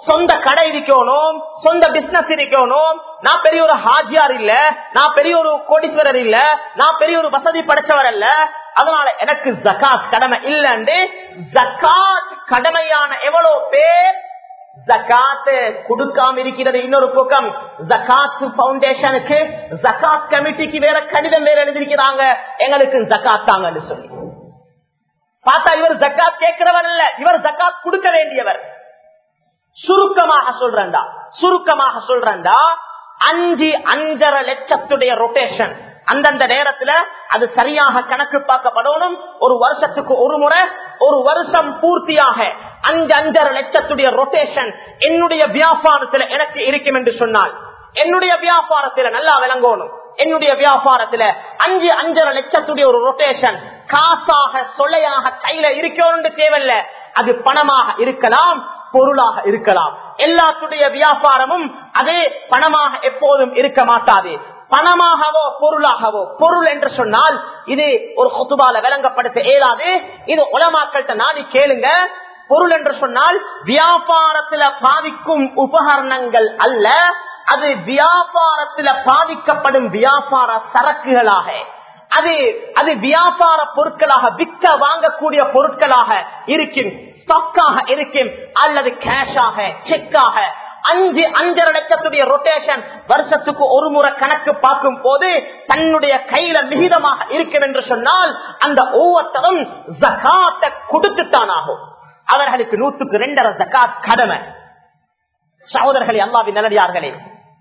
சொந்த கடை இருக்கணும் சொந்த பிசினஸ் இருக்கணும் நான் பெரிய ஒரு ஹாஜியார் இல்ல நான் பெரிய ஒரு கோடீஸ்வரர் இல்ல நான் பெரிய ஒரு வசதி படைச்சவர் அல்ல அதனால எனக்கு ஜகாத் கடமை இல்லன்னு ஜகாத் கடமையான எவ்வளவு பேர் ஜக்காத்து கொடுக்காம இருக்கிறது இன்னொரு பக்கம் ஜக்காத் பவுண்டேஷனுக்கு ஜக்காத் கமிட்டிக்கு வேற கடிதம் வேற எழுதிருக்கிறாங்க எங்களுக்கு ஜக்காத் தாங்கன்னு சொல்லி பார்த்தா இவர் ஜக்காத் கேட்கிறவர் அல்ல இவர் ஜக்காத் கொடுக்க வேண்டியவர் சுருக்கமாக சொல்றா சுருக்கமாக சொல்றா அஞ்சு அஞ்சரை லட்சத்துடைய ரொட்டேஷன் அந்தந்த நேரத்துல அது சரியாக கணக்கு பார்க்கப்படணும் ஒரு வருஷத்துக்கு ஒரு முறை ஒரு வருஷம் பூர்த்தியாக அஞ்சு அஞ்சரை லட்சத்துடைய ரொட்டேஷன் என்னுடைய வியாபாரத்துல எனக்கு இருக்கும் என்று சொன்னால் என்னுடைய வியாபாரத்துல நல்லா விளங்கணும் என்னுடைய வியாபாரத்துல அஞ்சு அஞ்சரை லட்சத்துடைய ஒரு ரொட்டேஷன் காசாக சொல்லையாக கையில இருக்கணும் தேவையில்ல அது பணமாக இருக்கலாம் பொருளாக இருக்கலாம் எல்லாத்துடைய வியாபாரமும் அதே பணமாக எப்போதும் இருக்க மாட்டாது பணமாகவோ பொருளாகவோ பொருள் என்று சொன்னால் இது ஒரு கொத்துபால விளங்கப்படுத்த இயலாது இது உலமாக்கள்கிட்ட நாடி கேளுங்க பொருள் என்று சொன்னால் வியாபாரத்துல பாதிக்கும் உபகரணங்கள் அல்ல அது வியாபாரத்துல பாதிக்கப்படும் வியாபார சரக்குகளாக அது அது வியாபார பொருட்களாக விற்க வாங்கக்கூடிய பொருட்களாக இருக்கும் ஸ்டாக்காக இருக்கும் அல்லது கேஷாக செக்காக அஞ்சு அஞ்சரை லட்சத்துடைய ரொட்டேஷன் வருஷத்துக்கு ஒரு முறை கணக்கு பார்க்கும் போது தன்னுடைய கையில மிகிதமாக இருக்கும் என்று சொன்னால் அந்த ஒவ்வொருத்தரும் ஜகாத்தை கொடுத்துத்தான் ஆகும் அவர்களுக்கு நூத்துக்கு ரெண்டரை ஜகாத் கடமை சகோதரர்களே அல்லாவின் நல்லடியார்களே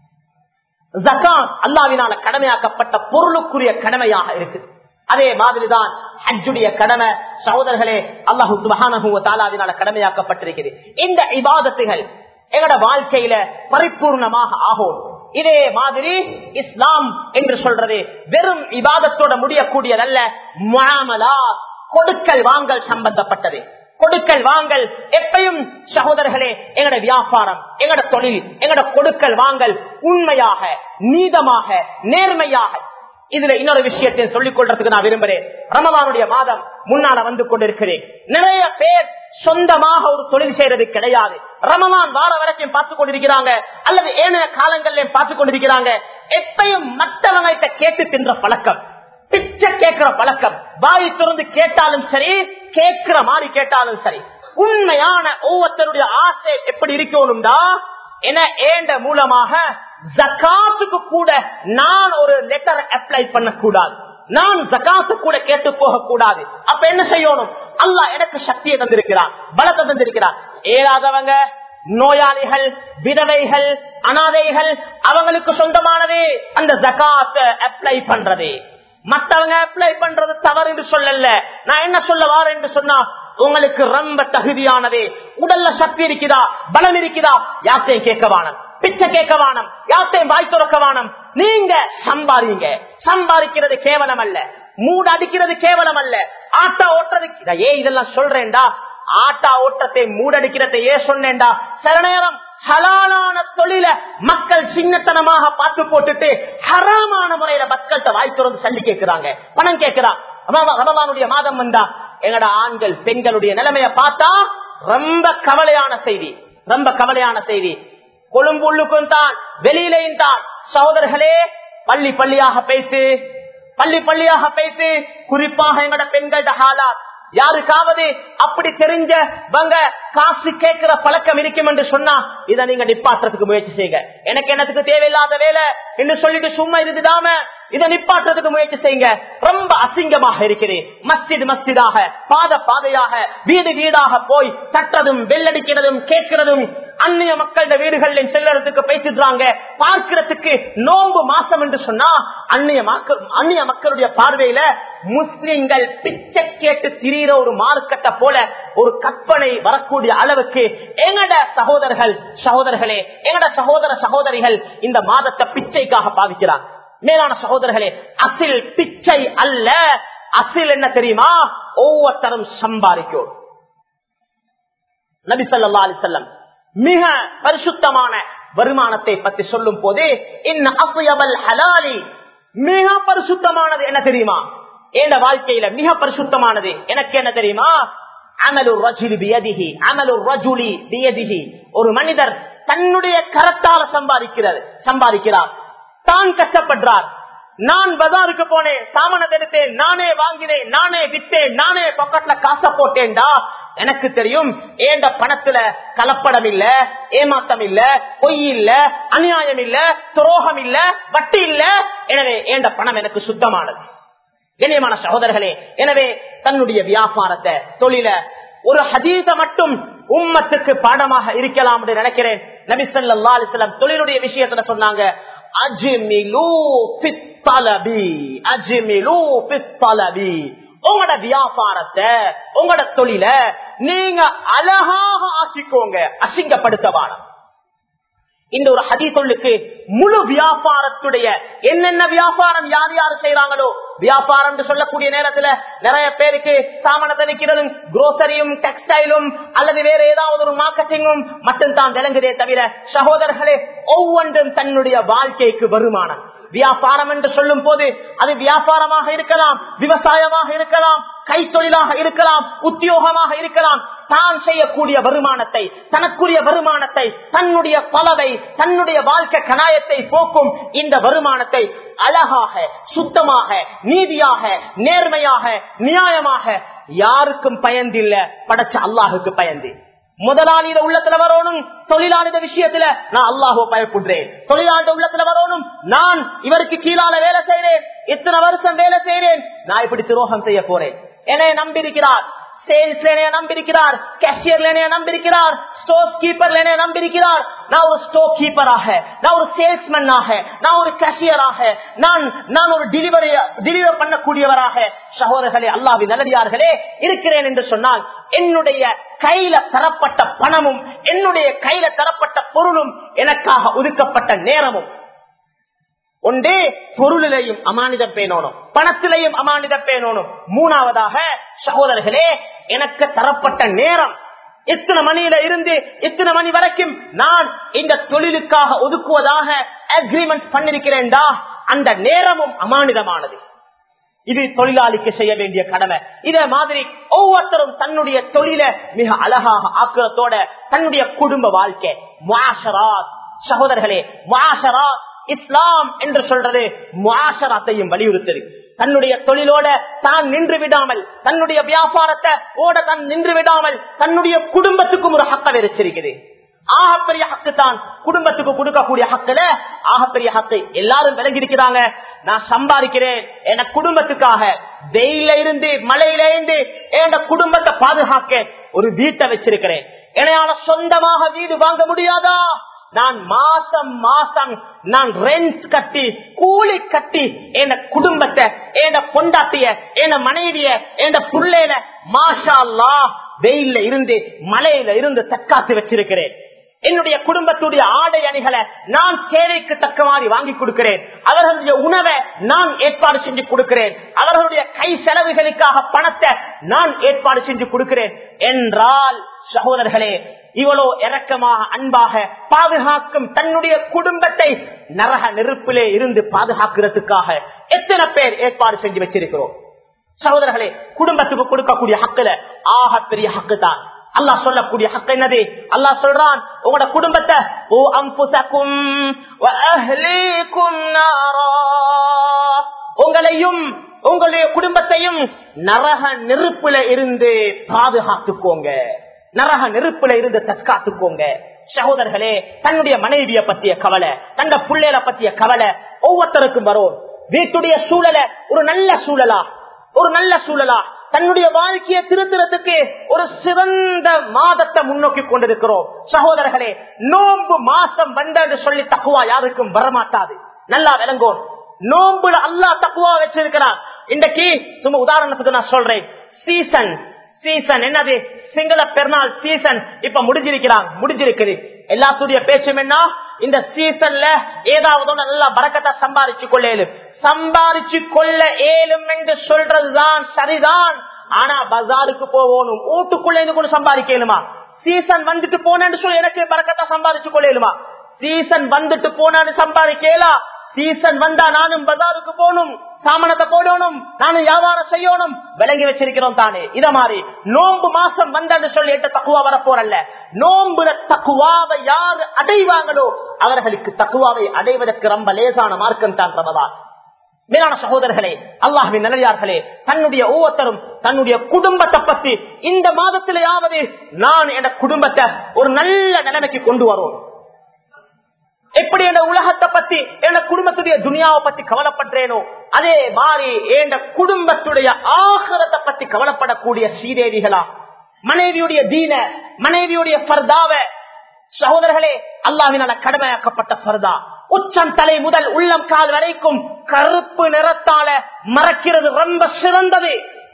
ஜகாத் அல்லாவினால கடமையாக்கப்பட்ட பொருளுக்குரிய கடமையாக இருக்கு அதே மாதிரிதான் ஹஜ்ஜுடைய கடமை சகோதரர்களே அல்லாஹு சுபஹானஹுவத்தாலாவினால கடமையாக்கப்பட்டிருக்கிறது இந்த இபாதத்துகள் எங்கட வாழ்க்கையில பரிபூர்ணமாக ஆகும் இதே மாதிரி இஸ்லாம் என்று சொல்றது வெறும் இபாதத்தோட முடியக்கூடியதல்ல முகாமலா கொடுக்கல் வாங்கல் சம்பந்தப்பட்டது கொடுக்கல் வாங்கல் எப்பயும் சகோதரர்களே எங்கட வியாபாரம் எங்கட தொழில் எங்கட கொடுக்கல் வாங்கல் உண்மையாக நீதமாக நேர்மையாக இதுல இன்னொரு விஷயத்தை சொல்லிக் கொள்றதுக்கு நான் விரும்புறேன் ரமலானுடைய மாதம் முன்னால வந்து கொண்டிருக்கிறேன் நிறைய பேர் சொந்தமாக ஒரு தொழில் செய்யறது கிடையாது ரமலான் வார வரைக்கும் பார்த்து கொண்டிருக்கிறாங்க அல்லது ஏனைய காலங்களிலும் பார்த்து கொண்டிருக்கிறாங்க எப்பயும் மற்றவங்க கேட்டு தின்ற பழக்கம் பிச்சை கேட்கிற பழக்கம் வாய் திறந்து கேட்டாலும் சரி கேட்கிற மாதிரி கேட்டாலும் சரி உண்மையான ஒவ்வொருத்தருடைய ஆசை எப்படி இருக்கணும்டா என ஏண்ட மூலமாக ஜக்காத்துக்கு கூட நான் ஒரு லெட்டர் அப்ளை பண்ணக்கூடாது நான் ஜக்காத்து கூட கேட்டு போக கூடாது அப்ப என்ன செய்யணும் அல்லா எனக்கு சக்தியை தந்திருக்கிறார் பலத்தை தந்திருக்கிறார் ஏழாதவங்க நோயாளிகள் விதவைகள் அனாதைகள் அவங்களுக்கு சொந்தமானதே அந்த ஜக்காத்த அப்ளை பண்றது மத்தவங்க அப்ளை பண்றது தவறு என்று சொல்லல நான் என்ன சொல்ல வாரேன் என்று சொன்னா உங்களுக்கு ரொம்ப தகுதியானதே உடல்ல சக்தி இருக்குதா பலம் இருக்குதா யாத்தையும் கேட்க வானம் பிச்சை கேட்க வானம் யாத்தையும் வாய் துறக்க வானம் நீங்க சம்பாதிங்க சம்பாதிக்கிறது கேவலம் அல்ல மூடு அடிக்கிறது கேவலம் அல்ல ஆட்டா ஓட்டுறது ஏ இதெல்லாம் சொல்றேன்டா ஆட்டா ஓட்டத்தை மூடடிக்கிறதை ஏன் சொன்னேன்டா சில நேரம் ஹலாலான தொழில மக்கள் சின்னத்தனமாக பார்த்து போட்டுட்டு ஹராமான முறையில மக்கள்கிட்ட வாய் திறந்து சல்லி கேட்கிறாங்க பணம் கேட்கிறான் ரமலானுடைய மாதம் வந்தா எங்கட ஆண்கள் பெண்களுடைய நிலைமைய பார்த்தா ரொம்ப கவலையான செய்தி ரொம்ப கவலையான செய்தி கொழும்புள்ளுக்கும் தான் வெளியிலையும் தான் சகோதரர்களே பள்ளி பள்ளியாக பேசு பள்ளி பள்ளியாக பேசு குறிப்பாக எங்கட பெண்களோட ஹாலாத் யாருக்காவது அப்படி தெரிஞ்ச வங்க காசு கேட்கிற பழக்கம் இருக்கும் என்று சொன்னா இதை நீங்க நிப்பாட்டுறதுக்கு முயற்சி செய்யுங்க எனக்கு எனக்கு தேவையில்லாத வேலை என்று சொல்லிட்டு சும்மா இருந்துடாம இதை நிப்பாட்டுறதுக்கு முயற்சி செய்யுங்க ரொம்ப அசிங்கமாக இருக்கிறேன் மஸ்ஜித் மஸ்ஜிதாக பாத பாதையாக வீடு வீடாக போய் தட்டதும் வெள்ளடிக்கிறதும் கேட்கிறதும் அந்நிய மக்களோட வீடுகளில் செல்லுறதுக்கு பேசிடுறாங்க பார்க்கிறதுக்கு நோம்பு மாசம் என்று சொன்னா அந்நிய மக்கள் அந்நிய மக்களுடைய பார்வையில முஸ்லிம்கள் பிச்சை கேட்டு திரிகிற ஒரு மார்க்கத்தை போல ஒரு கற்பனை வரக்கூடிய அளவுக்கு எங்கட சகோதரர்கள் சகோதரர்களே எங்கட சகோதர சகோதரிகள் இந்த மாதத்தை பிச்சைக்காக பாவிக்கிறார் மேலான சகோதரர்களே அசில் பிச்சை அல்ல அசில் என்ன தெரியுமா ஒவ்வொருத்தரும் சம்பாதிக்கும் நபி சொல்லா அலிசல்லம் மிக பரிசுத்தமான வருமானத்தை பற்றி சொல்லும் போது ஹலாலி மிக பரிசுத்தமானது என்ன தெரியுமா என் வாழ்க்கையில மிக பரிசுத்தமானது எனக்கு என்ன தெரியுமா அமலு ரஜுலி பியதிஹி அமலு ரஜுலி பியதிஹி ஒரு மனிதர் தன்னுடைய கரத்தால சம்பாதிக்கிறது சம்பாதிக்கிறார் தான் கஷ்டப்படுறார் நான் பஜாருக்கு போனேன் சாமானத்தை எடுத்தேன் நானே வாங்கினேன் நானே வித்தேன் நானே பாக்கெட்ல காசை போட்டேன்டா எனக்கு தெரியும் ஏண்ட பணத்துல கலப்படம் இல்ல ஏமாத்தம் இல்ல பொய் இல்ல அநியாயம் இல்ல துரோகம் இல்ல வட்டி இல்ல எனவே ஏண்ட பணம் எனக்கு சுத்தமானது கண்ணியமான சகோதரர்களே எனவே தன்னுடைய வியாபாரத்தை தொழில ஒரு ஹதீச மட்டும் உம்மத்துக்கு பாடமாக இருக்கலாம் என்று நினைக்கிறேன் நபி ஸல்லல்லாஹு அலைஹி வஸல்லம் தொழிலுடைய விஷயத்துல சொன்னாங்க அஜ்மிலு ஃபித் தலபி அஜ்மிலு ஃபித் தலபி உங்களோட வியாபாரத்தை உங்களோட தொழில நீங்க அழகாக ஆக்கிக்கோங்க அசிங்கப்படுத்த வானம் இந்த ஒரு ஹதீசொல்லுக்கு முழு வியாபாரத்துடைய என்னென்ன வியாபாரம் யார் யார் செய்யறாங்களோ வியாபாரம் என்று சொல்லக்கூடிய நேரத்துல நிறைய பேருக்கு சாமானத்தை விற்கிறதும் குரோசரியும் டெக்ஸ்டைலும் அல்லது வேற ஏதாவது ஒரு மார்க்கெட்டிங்கும் மட்டும்தான் விளங்குதே தவிர சகோதரர்களே ஒவ்வொன்றும் தன்னுடைய வாழ்க்கைக்கு வருமானம் வியாபாரம் என்று சொல்லும் போது அது வியாபாரமாக இருக்கலாம் விவசாயமாக இருக்கலாம் கைத்தொழிலாக இருக்கலாம் உத்தியோகமாக இருக்கலாம் தான் செய்யக்கூடிய வருமானத்தை தனக்குரிய வருமானத்தை தன்னுடைய பலவை தன்னுடைய வாழ்க்கை கணாயத்தை போக்கும் இந்த வருமானத்தை அழகாக சுத்தமாக நீதியாக நேர்மையாக நியாயமாக யாருக்கும் பயந்தில்ல படைச்ச அல்லாஹுக்கு பயந்து முதலாளியிட உள்ளத்துல வரணும் தொழிலாளிட விஷயத்துல நான் அல்லாஹோ பயப்படுறேன் தொழிலாளிட உள்ளத்துல வரணும் நான் இவருக்கு கீழால வேலை செய்றேன் இத்தனை வருஷம் வேலை செய்றேன் நான் இப்படி துரோகம் செய்ய போறேன் என்னைய நம்பியிருக்கிறார் சேல்ஸ் நம்பியிருக்கிறார் கேஷியர் நம்பியிருக்கிறார் ஸ்டோர் கீப்பர் நம்பியிருக்கிறார் நான் ஒரு ஸ்டோர் கீப்பராக நான் ஒரு சேல்ஸ்மேனாக நான் ஒரு கேஷியராக நான் நான் ஒரு டெலிவரி டெலிவர் பண்ணக்கூடியவராக சகோதரர்களே அல்லாவி நல்லடியார்களே இருக்கிறேன் என்று சொன்னால் என்னுடைய கையில தரப்பட்ட பணமும் என்னுடைய கையில தரப்பட்ட பொருளும் எனக்காக ஒதுக்கப்பட்ட நேரமும் ஒன்றே பொருளிலையும் அமானிதம் பேணணும் பணத்திலையும் அமானிதம் பேணணும் மூணாவதாக சகோதரர்களே எனக்கு தரப்பட்ட நேரம் எத்தனை மணியில இருந்து எத்தனை மணி வரைக்கும் நான் இந்த தொழிலுக்காக ஒதுக்குவதாக அக்ரிமெண்ட் பண்ணிருக்கிறேன்டா அந்த நேரமும் அமானிதமானது இது தொழிலாளிக்கு செய்ய வேண்டிய கடமை இதே மாதிரி ஒவ்வொருத்தரும் தன்னுடைய தொழில மிக அழகாக ஆக்குறதோட தன்னுடைய குடும்ப வாழ்க்கை முஆஷராத் சகோதரர்களே முஆஷராத் இஸ்லாம் என்று சொல்றது முஆஷராத்தையும் வலியுறுத்தது தன்னுடைய தொழிலோட தான் நின்று விடாமல் தன்னுடைய வியாபாரத்தை ஓட தான் நின்று விடாமல் தன்னுடைய குடும்பத்துக்கும் ஒரு ஹக்க வச்சிருக்குது ஆகப்பெரிய ஹக்கு தான் குடும்பத்துக்கு கொடுக்கக்கூடிய ஹக்குல ஆகப்பெரிய ஹக்கு எல்லாரும் விளங்கியிருக்கிறாங்க நான் சம்பாதிக்கிறேன் என் குடும்பத்துக்காக வெயில இருந்து மழையில இருந்து என் குடும்பத்தை பாதுகாக்க ஒரு வீட்டை வச்சிருக்கிறேன் என்னால சொந்தமாக வீடு வாங்க முடியாதா நான் மாசம் மாசம் நான் ரெண்ட் கட்டி கூலி கட்டி என் குடும்பத்தை என் பொண்டாட்டிய என் மனைவிய என் புள்ளையில மாஷா அல்லா வெயில்ல இருந்து மலையில இருந்து தற்காத்து வச்சிருக்கிறேன் என்னுடைய குடும்பத்துடைய ஆடை அணிகளை நான் தேவைக்கு தக்க மாதிரி வாங்கி கொடுக்கிறேன் அவர்களுடைய உணவை நான் ஏற்பாடு செஞ்சு கொடுக்கிறேன் அவர்களுடைய கை செலவுகளுக்காக பணத்தை நான் ஏற்பாடு செஞ்சு கொடுக்கிறேன் என்றால் சகோதரர்களே இவ்வளோ இறக்கமாக அன்பாக பாதுகாக்கும் தன்னுடைய குடும்பத்தை நரக நெருப்பிலே இருந்து பாதுகாக்கிறதுக்காக எத்தனை பேர் ஏற்பாடு செஞ்சு வச்சிருக்கிறோம் சகோதரர்களே குடும்பத்துக்கு கொடுக்கக்கூடிய ஹக்குல ஆக பெரிய ஹக்கு தான் அல்லாஹ் சொல்லக்கூடிய ஹக்கு என்னது அல்லாஹ் சொல்றான் உங்களோட குடும்பத்தை ஓ அம்புசக்கும் உங்களையும் உங்களுடைய குடும்பத்தையும் நரக நெருப்புல இருந்து பாதுகாத்துக்கோங்க நரக நெருப்புல இருந்து தற்காத்துக்கோங்க சகோதரர்களே தன்னுடைய மனைவிய பத்திய கவலை தந்த பிள்ளைல பத்திய கவலை ஒவ்வொருத்தருக்கும் வரும் வீட்டுடைய சூழலை ஒரு நல்ல சூழலா ஒரு நல்ல சூழலா தன்னுடைய வாழ்க்கையை திருத்துறதுக்கு ஒரு சிறந்த மாதத்தை முன்னோக்கி கொண்டிருக்கிறோம் சகோதரர்களே நோன்பு மாசம் வந்தது சொல்லி தக்குவா யாருக்கும் வரமாட்டாது நல்லா விளங்கும் நோன்புல அல்லா தக்குவா வச்சிருக்கிறான் இன்றைக்கு சும்மா உதாரணத்துக்கு நான் சொல்றேன் சீசன் சீசன் என்னது சிங்கள பெருநாள் சீசன் இப்ப முடிஞ்சிருக்கிறாங்க முடிஞ்சிருக்குது எல்லாத்துடைய பேச்சும் என்ன இந்த சீசன்ல ஏதாவது நல்லா பறக்கத்தை சம்பாதிச்சு கொள்ள இயலும் சம்பாதிச்சு கொள்ள ஏலும் என்று சொல்றதுதான் சரிதான் ஆனா பஜாருக்கு போகணும் வீட்டுக்குள்ள இருந்து கொண்டு சம்பாதிக்க இயலுமா சீசன் வந்துட்டு போனேன்னு சொல்லி எனக்கு பறக்கத்தை சம்பாதிச்சு கொள்ள இயலுமா சீசன் வந்துட்டு போனான்னு சம்பாதிக்கலா சீசன் வந்தா நானும் பஜாருக்கு போகணும் சாமனத்தை போடணும் நானும் வியாபாரம் செய்யணும் விளங்கி வச்சிருக்கிறோம் தானே இத மாதிரி நோன்பு மாசம் வந்தன்னு சொல்லிட்டு தக்குவா வரப்போறல்ல நோம்புல தக்குவாவை யார் அடைவாங்களோ அவர்களுக்கு தக்குவாவை அடைவதற்கு ரொம்ப லேசான மார்க்கம் தான் ரமதான் மேலான சகோதரர்களே அல்லாஹின் நிலையார்களே தன்னுடைய ஒவ்வொருத்தரும் தன்னுடைய குடும்பத்தை பத்தி இந்த மாதத்திலேயாவது நான் என் குடும்பத்தை ஒரு நல்ல நிலைமைக்கு கொண்டு வரும் எப்படி என் உலகத்தை பத்தி என் குடும்பத்துடைய துனியாவை பத்தி கவலைப்படுறேனோ அதே மாதிரி என் குடும்பத்துடைய ஆகரத்தை பத்தி கவலைப்படக்கூடிய ஸ்ரீதேவிகளா மனைவியுடைய தீன மனைவியுடைய பர்தாவ சகோதரர்களே அல்லாவினால கடமையாக்கப்பட்ட பர்தா உச்சம் தலை முதல் உள்ளம் கால் வரைக்கும் கருப்பு நிறத்தால மறக்கிறது ரொம்ப சிறந்தது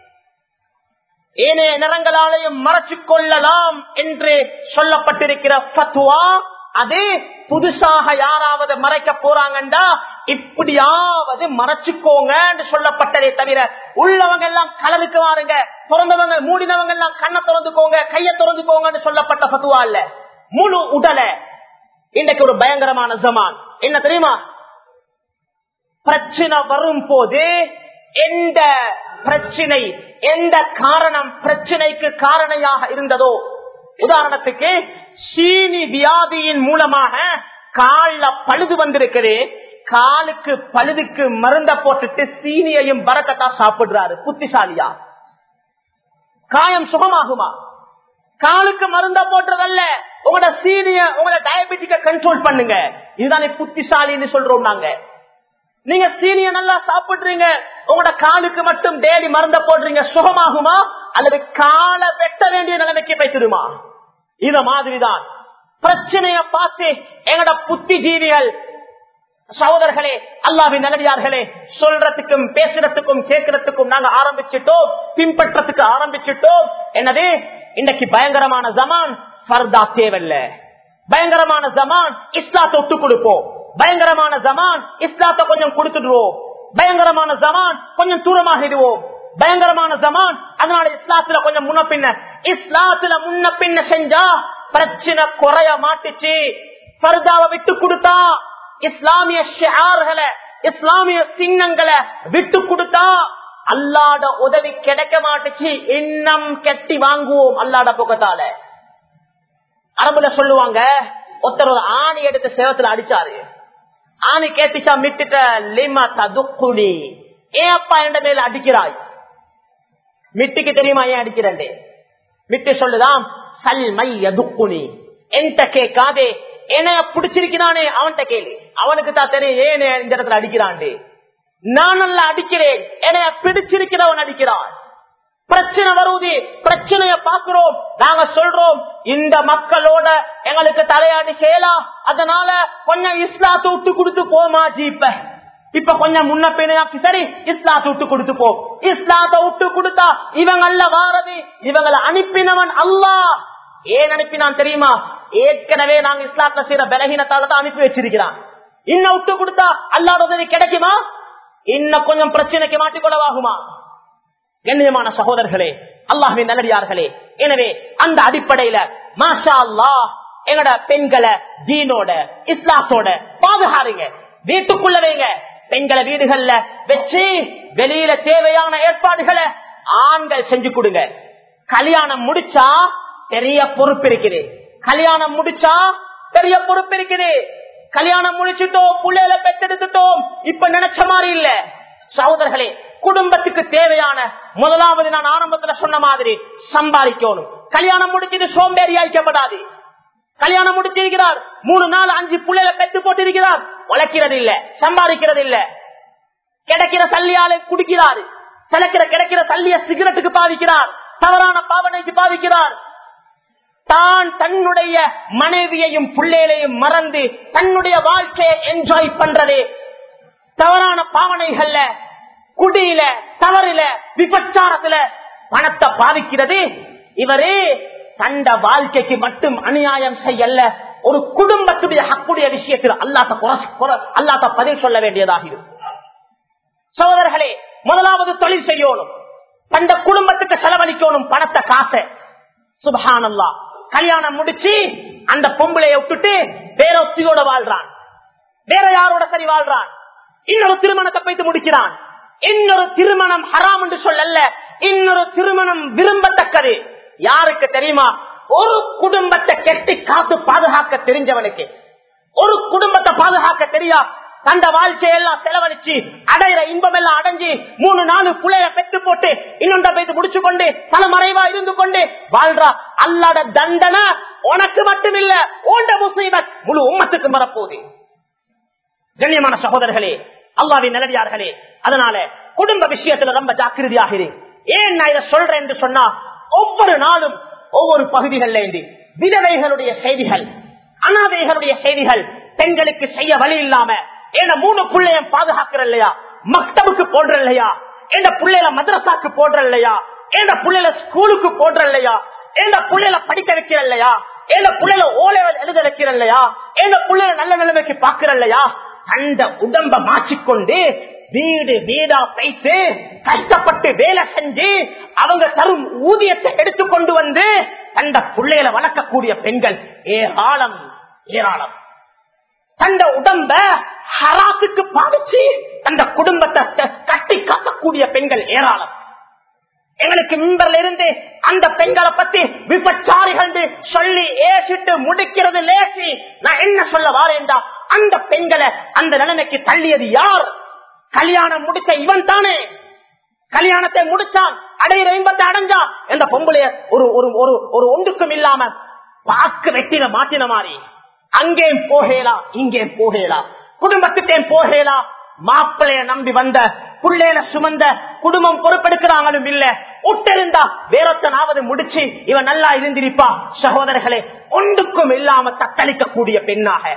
ஏனைய நிறங்களாலையும் மறைச்சு கொள்ளலாம் என்று சொல்லப்பட்டிருக்கிற பத்துவா அது புதுசாக யாராவது மறைக்க போறாங்கண்டா இப்படியாவது மறைச்சுக்கோங்க சொல்லப்பட்டதே தவிர உள்ளவங்க எல்லாம் கலருக்கு வாருங்க பிறந்தவங்க மூடினவங்க எல்லாம் கண்ணை திறந்துக்கோங்க கைய திறந்துக்கோங்கன்னு சொல்லப்பட்ட பத்துவா இல்ல முழு உடலை இன்றைக்கு ஒரு பயங்கரமான ஜமான் என்ன தெரியுமா பிரச்சனை வரும் போது எந்த பிரச்சனை எந்த காரணம் பிரச்சனைக்கு காரணையாக இருந்ததோ உதாரணத்துக்கு சீனி வியாதியின் மூலமாக கால்ல பழுது வந்திருக்குது காலுக்கு பழுதுக்கு மருந்த போட்டுட்டு சீனியையும் பறக்கத்தா சாப்பிடுறாரு புத்திசாலியா காயம் சுகமாகுமா காலுக்கு மருந்த போட்டுறதல்ல உங்களோட சீனிய உங்களோட டயபெட்டிக்க கண்ட்ரோல் பண்ணுங்க இதுதானே புத்திசாலின்னு சொல்றோம் நாங்க நீங்க சீனிய நல்லா சாப்பிடுறீங்க உங்களோட காலுக்கு மட்டும் டெய்லி மருந்த போடுறீங்க சுகமாகுமா அல்லது காலை வெட்ட வேண்டிய நிலைமைக்கு வைத்திருமா இத மாதிரிதான் பிரச்சனைய பார்த்து எங்கட புத்திஜீவிகள் சகோதரர்களே அல்லாவின் நல்லடியார்களே சொல்றதுக்கும் பேசுறதுக்கும் கேட்கறதுக்கும் நாங்க ஆரம்பிச்சிட்டோம் பின்பற்றத்துக்கு ஆரம்பிச்சிட்டோம் என்னது இன்னைக்கு பயங்கரமான ஜமான் ஃபர்தா தேவையில்ல பயங்கரமான ஜமான் இஸ்லாத்தை விட்டு கொடுப்போம் பயங்கரமான ஜமான் இஸ்லாத்தை கொஞ்சம் கொடுத்துடுவோம் பயங்கரமான ஜமான் கொஞ்சம் தூரமாகிடுவோம் பயங்கரமான ஜமான் அதனால இஸ்லாத்துல கொஞ்சம் முன்ன பின்ன இஸ்லாத்துல முன்ன பின்ன செஞ்சா பிரச்சனை குறைய மாட்டுச்சு பர்தாவை விட்டு கொடுத்தா இஸ்லாமிய ஷியார்களை இஸ்லாமிய சின்னங்களை விட்டு கொடுத்தா அல்லாட உதவி கிடைக்க மாட்டுச்சு இன்னம் கெட்டி வாங்குவோம் அல்லாட பக்கத்தால அரபுல சொல்லுவாங்க ஒருத்தர் ஒரு ஆணி எடுத்து சேவத்துல அடிச்சாரு ஆணி கேட்டுச்சா மிட்டுட்ட லிமா ததுக்குடி ஏன் அப்பா என்ற மேல அடிக்கிறாய் மிட்டுக்கு தெரியுமா ஏன் அடிக்கிறேன் மிட்டு சொல்லுதான் சல் மை எதுக்குனி என்கிட்ட கேட்காதே என்னைய பிடிச்சிருக்கிறானே அவன்கிட்ட கேளு அவனுக்கு தான் தெரியும் ஏன் இந்த இடத்துல அடிக்கிறான் நான் நல்லா அடிக்கிறேன் என்னைய பிடிச்சிருக்கிறவன் அடிக்கிறான் பிரச்சனை வருவது பிரச்சனைய பாக்குறோம் நாங்க சொல்றோம் இந்த மக்களோட எங்களுக்கு தலையாடி செய்யலாம் அதனால கொஞ்சம் இஸ்லாத்தை விட்டு கொடுத்து போமா ஜீப்ப இப்ப கொஞ்சம் முன்ன பின்னாக்கி சரி இஸ்லாத்தை விட்டு கொடுத்து போ இஸ்லாத்தை விட்டு கொடுத்தா இவங்கள வாரது இவங்களை அனுப்பினவன் அல்லா ஏன் அனுப்பினான் தெரியுமா ஏற்கனவே நாங்க இஸ்லாத்த செய்யற பலகீனத்தால தான் அனுப்பி வச்சிருக்கிறான் இன்னும் விட்டு கொடுத்தா அல்லாட உதவி கிடைக்குமா இன்னும் கொஞ்சம் பிரச்சனைக்கு மாட்டிக்கொள்ளவாகுமா கண்ணியமான சகோதரர்களே அல்லாஹின் நல்லடியார்களே எனவே அந்த அடிப்படையில மாஷா அல்லா எங்கட பெண்களை தீனோட இஸ்லாத்தோட பாதுகாருங்க வீட்டுக்குள்ள வைங்க பெண்களை வீடுகள்ல வச்சு வெளியில தேவையான ஏற்பாடுகளை ஆண்கள் செஞ்சு கொடுங்க கல்யாணம் முடிச்சா பெரிய பொறுப்பு இருக்குது கல்யாணம் முடிச்சா பெரிய பொறுப்பு இருக்குது கல்யாணம் முடிச்சுட்டோம் புள்ளையில பெற்றெடுத்துட்டோம் இப்ப நினைச்ச மாதிரி இல்ல சகோதரர்களே குடும்பத்துக்கு தேவையான முதலாவது நான் ஆரம்பத்துல சொன்ன மாதிரி சம்பாதிக்கணும் கல்யாணம் முடிச்சிட்டு சோம்பேறி ஆயிக்கப்படாது கல்யாணம் முடிச்சிருக்கிறார் மூணு நாள் அஞ்சு புள்ளையில பெற்று போட்டிருக்கிறார் உழைக்கிறது இல்ல சம்பாதிக்கிறது இல்ல கிடைக்கிற சல்லியால குடிக்கிறார் சிலக்கிற கிடைக்கிற சல்லிய சிகரெட்டுக்கு பாதிக்கிறார் தவறான பாவனைக்கு பாதிக்கிறார் தான் தன்னுடைய மனைவியையும் பிள்ளைகளையும் மறந்து தன்னுடைய வாழ்க்கையை என்ஜாய் பண்றது தவறான பாவனைகள்ல குடியில தவறில விபச்சாரத்துல பணத்தை பாதிக்கிறது இவரே தண்ட வாழ்க்கைக்கு மட்டும் அநியாயம் செய்யல ஒரு குடும்பத்துடைய ஹக்குடைய விஷயத்தில் அல்லாத்த அல்லாத்த பதில் சொல்ல வேண்டியதாக இருக்கும் சகோதரர்களே முதலாவது தொழில் செய்யணும் தந்த குடும்பத்துக்கு செலவழிக்கணும் பணத்தை காசை சுபஹானல்லா கல்யாணம் முடிச்சு அந்த பொம்பளைய விட்டுட்டு வேற ஒத்தியோட வாழ்றான் வேற யாரோட சரி வாழ்றான் இன்னொரு திருமணத்தை போய்த்து முடிக்கிறான் இன்னொரு திருமணம் ஹராம் என்று சொல்லல இன்னொரு திருமணம் விரும்பத்தக்கது யாருக்கு தெரியுமா ஒரு குடும்பத்தை கெட்டி காத்து பாதுகாக்க தெரிஞ்சவனுக்கு ஒரு குடும்பத்தை பாதுகாக்க தெரியா தந்த வாழ்க்கையெல்லாம் செலவழிச்சு அடையிற இன்பம் எல்லாம் அடைஞ்சு மூணு நாலு புள்ளைய பெற்று போட்டு இன்னொன்ற போய் முடிச்சு கொண்டு தலைமறைவா இருந்து கொண்டு வாழ்றா அல்லாட தண்டனை உனக்கு மட்டுமில்ல ஓண்ட முசீபத் முழு உம்மத்துக்கு வரப்போகுது கண்ணியமான சகோதரர்களே அல்லாவின் நிலவியார்களே அதனால குடும்ப விஷயத்துல ரொம்ப ஜாக்கிரதையாக இரு ஏன் நான் இதை சொல்றேன் என்று சொன்னா ஒவ்வொரு நாளும் ஒவ்வொரு பகுதிகளில் இருந்து விதவைகளுடைய செய்திகள் அனாதைகளுடைய செய்திகள் பெண்களுக்கு செய்ய வழி இல்லாம என்ன மூணு பிள்ளைய பாதுகாக்கிற இல்லையா மக்தபுக்கு போடுற இல்லையா எந்த பிள்ளைல மദ്രസാக்கு போடுற இல்லையா எந்த பிள்ளைல ஸ்கூலுக்கு போடுற இல்லையா எந்த பிள்ளைல படிக்க வைக்கிற இல்லையா எந்த பிள்ளைல ஓலைவல் எழுத வைக்கிற இல்லையா எந்த பிள்ளைல நல்ல நிலைமைக்கு பாக்குற இல்லையா அந்த உடம்ப மாற்றிக்கொண்டு வீடு வீடா வைத்து கஷ்டப்பட்டு வேலை செஞ்சு அவங்க தரும் ஊதியத்தை எடுத்துக்கொண்டு வந்து அந்த பிள்ளைகளை வளர்க்கக்கூடிய பெண்கள் ஏராளம் ஏராளம் தந்த உடம்ப ஹராத்துக்கு பாதிச்சு தந்த குடும்பத்தை க- கட்டி காக்கக்கூடிய பெண்கள் ஏராளம் எங்களுக்கு மிம்பர்ல இருந்து அந்த பெண்களை பத்தி விபச்சாரிகள் சொல்லி ஏசிட்டு முடிக்கிறது லேசி நான் என்ன சொல்ல வாரேன்டா அந்த பெண்களை அந்த நிலைமைக்கு தள்ளியது யார் கல்யாணம் முடிச்ச இவன் தானே கல்யாணத்தை முடிச்சான் அடையிற இன்பத்தை அடைஞ்சா என்ற பொம்பளைய ஒரு ஒரு ஒரு ஒரு ஒன்றுக்கும் இல்லாம பாக்கு வெட்டின மாட்டின மாதிரி அங்கேயும் போகலாம் இங்கேயும் போகலாம் குடும்பத்துக்கே போகலாம் மாப்பிளைய நம்பி வந்த புள்ளையில சுமந்த குடும்பம் பொறுப்பெடுக்கிறாங்களும் இல்ல உட்டிருந்தா வேறொத்தனாவது முடிச்சு இவன் நல்லா இருந்திருப்பா சகோதரர்களே ஒன்றுக்கும் இல்லாம தத்தளிக்கக்கூடிய பெண்ணாக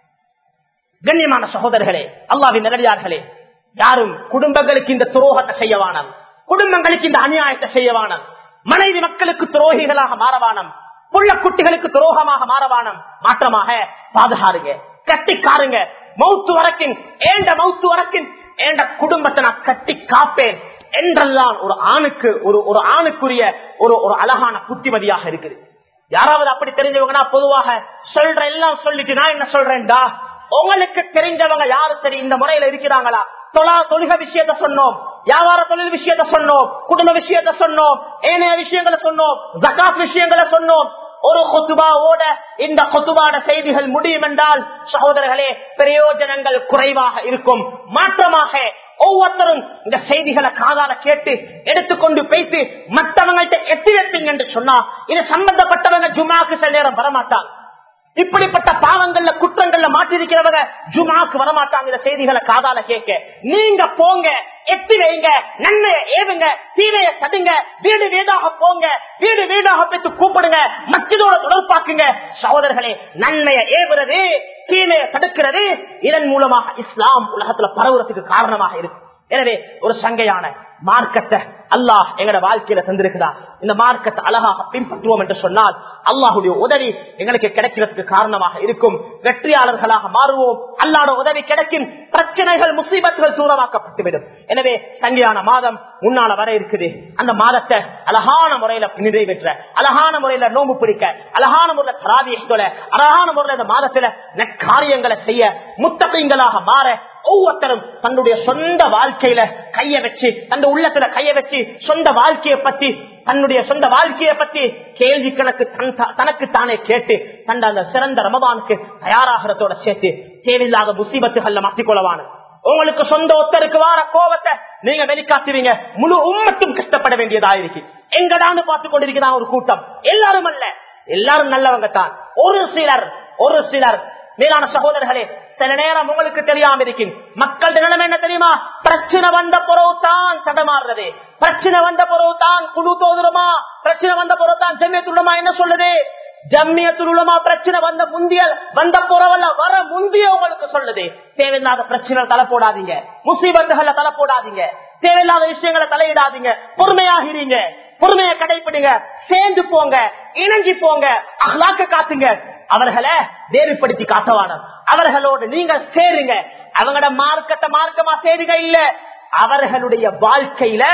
கண்ணியமான சகோதரர்களே அல்லாவின் நிலடியார்களே யாரும் குடும்பங்களுக்கு இந்த துரோகத்தை செய்யவானம் குடும்பங்களுக்கு இந்த அநியாயத்தை செய்யவானம் மனைவி மக்களுக்கு துரோகிகளாக மாறவானம் புள்ள குட்டிகளுக்கு துரோகமாக மாறவானம் மாற்றமாக பாதுகாருங்க கட்டிக்காருங்க மௌத்து வரைக்கும் ஏண்ட மௌத்து வரைக்கும் ஏண்ட குடும்பத்தை நான் கட்டி காப்பேன் என்றெல்லாம் ஒரு ஆணுக்கு ஒரு ஒரு ஆணுக்குரிய ஒரு ஒரு அழகான புத்திமதியாக இருக்குது யாராவது அப்படி தெரிஞ்சவங்கன்னா பொதுவாக சொல்ற எல்லாம் சொல்லிட்டு நான் என்ன சொல்றேன்டா உங்களுக்கு தெரிஞ்சவங்க யாரு சரி இந்த முறையில இருக்கிறாங்களா தொழா தொழுக விஷயத்த சொன்னோம் வியாபார தொழில் விஷயத்த சொன்னோம் குடும்ப விஷயத்த சொன்னோம் ஏனைய விஷயங்களை சொன்னோம் ஜகாத் விஷயங்களை சொன்னோம் ஒரு கொத்துபாவோட இந்த கொத்துபாட செய்திகள் முடியும் என்றால் சகோதரர்களே பிரயோஜனங்கள் குறைவாக இருக்கும் மாற்றமாக ஒவ்வொருத்தரும் இந்த செய்திகளை காதால கேட்டு எடுத்துக்கொண்டு பேசி மற்றவங்கள்ட்ட எத்தி வைப்பீங்க என்று சொன்னா இது சம்பந்தப்பட்டவங்க ஜுமாக்கு சில நேரம் வரமாட்டாங்க இப்படிப்பட்ட பாவங்கள்ல குற்றங்கள்ல மாட்டிருக்கிறவங்க ஜுமாக்கு வரமாட்டாங்க இந்த செய்திகளை காதால கேட்க நீங்க போங்க எத்தி வைங்க நன்மையை ஏவுங்க தீரைய தடுங்க வீடு வீடாக போங்க வீடு வீடாக பெற்று கூப்பிடுங்க மற்றதோட தொடர்பாக்குங்க சகோதரர்களே நன்மையை ஏவுறது தீமையை தடுக்கிறது இதன் மூலமாக இஸ்லாம் உலகத்துல பரவுறதுக்கு காரணமாக இருக்கு எனவே ஒரு சங்கையான மார்க்கத்தை அல்லாஹ் எங்கட வாழ்க்கையில தந்திருக்கிறா இந்த மார்க்கத்தை அழகாக பின்பற்றுவோம் என்று சொன்னால் அல்லாஹுடைய உதவி எங்களுக்கு கிடைக்கிறதுக்கு காரணமாக இருக்கும் வெற்றியாளர்களாக மாறுவோம் அல்லாட உதவி கிடைக்கும் பிரச்சனைகள் முசீபத்துகள் தூரமாக்கப்பட்டுவிடும் எனவே சங்கையான மாதம் முன்னால வர இருக்குது அந்த மாதத்தை அழகான முறையில நிறைவேற்ற அழகான முறையில நோம்பு பிடிக்க அழகான முறையில தராவியத்தோட அழகான முறையில இந்த மாதத்துல நற்காரியங்களை செய்ய முத்தகைங்களாக மாற ஒவ்வொருத்தரும் தன்னுடைய சொந்த வாழ்க்கையில கைய வச்சு அந்த உள்ளத்துல கைய வச்சு சொந்த வாழ்க்கையை பத்தி தன்னுடைய சொந்த வாழ்க்கையை பத்தி கேள்வி கணக்கு தனக்கு தானே கேட்டு தன் அந்த சிறந்த ரமபானுக்கு தயாராகிறதோட சேர்த்து தேவையில்லாத முசீபத்துகள்ல மாற்றிக்கொள்ளவான உங்களுக்கு சொந்த ஒத்தருக்கு வார கோபத்தை நீங்க வெளிக்காட்டுவீங்க முழு உம்மத்தும் கஷ்டப்பட வேண்டியதா இருக்கு எங்கடான்னு பார்த்து கொண்டிருக்கிறான் ஒரு கூட்டம் எல்லாரும் அல்ல எல்லாரும் நல்லவங்க தான் ஒரு சிலர் ஒரு சிலர் மேலான சகோதரர்களே சில நேரம் உங்களுக்கு தெரியாம இருக்கும் மக்கள் நிலைமை என்ன தெரியுமா பிரச்சனை வந்த பிறகு தான் தடமாறுறது பிரச்சனை வந்த பிறகு தான் குழு தோதுறமா பிரச்சனை வந்த பிறகு தான் ஜம்மியத்துள்ளமா என்ன சொல்லுது ஜம்மியத்துள்ளமா பிரச்சனை வந்த முந்திய வந்த புறவல்ல வர முந்திய உங்களுக்கு சொல்லுது தேவையில்லாத பிரச்சனை தலை போடாதீங்க முசீபத்துகளை தலை போடாதீங்க தேவையில்லாத விஷயங்களை தலையிடாதீங்க பொறுமையாகிறீங்க பொறுமையை கடைபிடிங்க சேர்ந்து போங்க இணைஞ்சு போங்க அகலாக்க காத்துங்க அவர்களை வேறுபடுத்தி காத்தவான அவர்களோடு நீங்க சேருங்க அவங்களோட மார்க்கத்தை மார்க்கமா சேருங்க இல்ல அவர்களுடைய வாழ்க்கையில